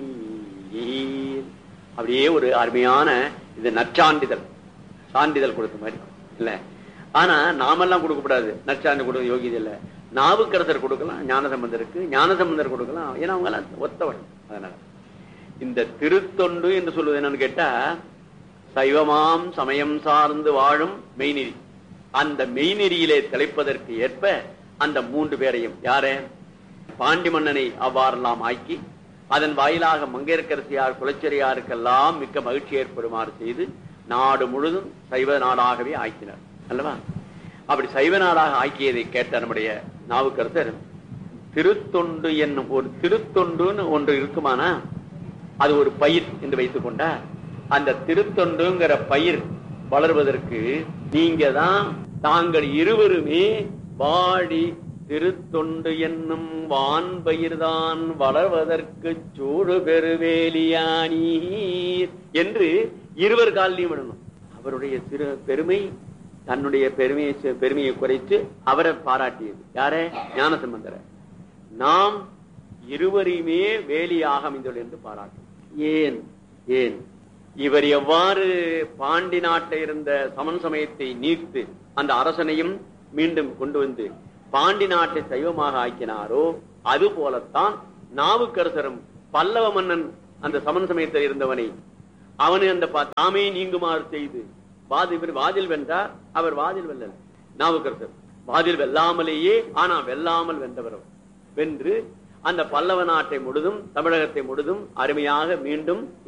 அப்படியே ஒரு அருமையான இது நற்சான்றிதழ் சான்றிதழ் கொடுத்த மாதிரி இல்ல ஆனா நாமெல்லாம் கொடுக்கக்கூடாது நற்சான்று கொடுக்க யோகியது இல்ல நாவுக்கரசர் கொடுக்கலாம் ஞானசம்பந்தருக்கு ஞானசம்பந்தர் கொடுக்கலாம் ஏன்னா அவங்க எல்லாம் ஒத்தவன் அதனால இந்த திருத்தொண்டு என்று சொல்வது என்னன்னு கேட்டா சைவமாம் சமயம் சார்ந்து வாழும் மெய்நெறி அந்த மெய்நெறியிலே திளைப்பதற்கு ஏற்ப அந்த மூன்று பேரையும் யார பாண்டி மன்னனை அவ்வாறெல்லாம் ஆக்கி அதன் வாயிலாக மங்கையர்க்கரசியார் குலச்சரியாருக்கெல்லாம் மிக்க மகிழ்ச்சி ஏற்படுமாறு செய்து நாடு முழுதும் சைவ நாடாகவே ஆக்கினார் அல்லவா அப்படி சைவ நாடாக ஆக்கியதை கேட்ட நம்முடைய நாவுக்கரசர் திருத்தொண்டு என்னும் ஒரு திருத்தொண்டுன்னு ஒன்று இருக்குமானா அது ஒரு பயிர் என்று வைத்துக் கொண்டார் அந்த திருத்தொண்டுங்கிற பயிர் வளர்வதற்கு நீங்க தான் தாங்கள் இருவருமே வாடி திருத்தொண்டு என்னும் வான்பயிர்தான் வளர்வதற்கு சூடு பெருவேலியானீர் என்று இருவர் காலிலையும் விடணும் அவருடைய திரு பெருமை தன்னுடைய பெருமையை பெருமையை குறைத்து அவரை பாராட்டியது யார ஞானசம்பந்தர நாம் இருவரையுமே வேலியாக அமைந்துள்ள என்று பாராட்டும் ஏன் ஏன் இவர் எவ்வாறு பாண்டி நாட்டில் இருந்த சமன் சமயத்தை நீர்த்து அந்த அரசனையும் மீண்டும் கொண்டு வந்து பாண்டி நாட்டை சைவமாக ஆக்கினாரோ அது போலத்தான் நாவுக்கரசரும் பல்லவ மன்னன் அந்த சமன் சமயத்தில் இருந்தவனை அவனை அந்த பா- தாமே நீங்குமாறு செய்து வாதி இவர் வாதில் வென்றார் அவர் வாதில் வெல்லல நாவுக்கரசர் வாதில் வெல்லாமலேயே ஆனா வெல்லாமல் வென்றவர் அவர். வென்று அந்த பல்லவ நாட்டை முழுதும் தமிழகத்தை முழுதும் அருமையாக மீண்டும்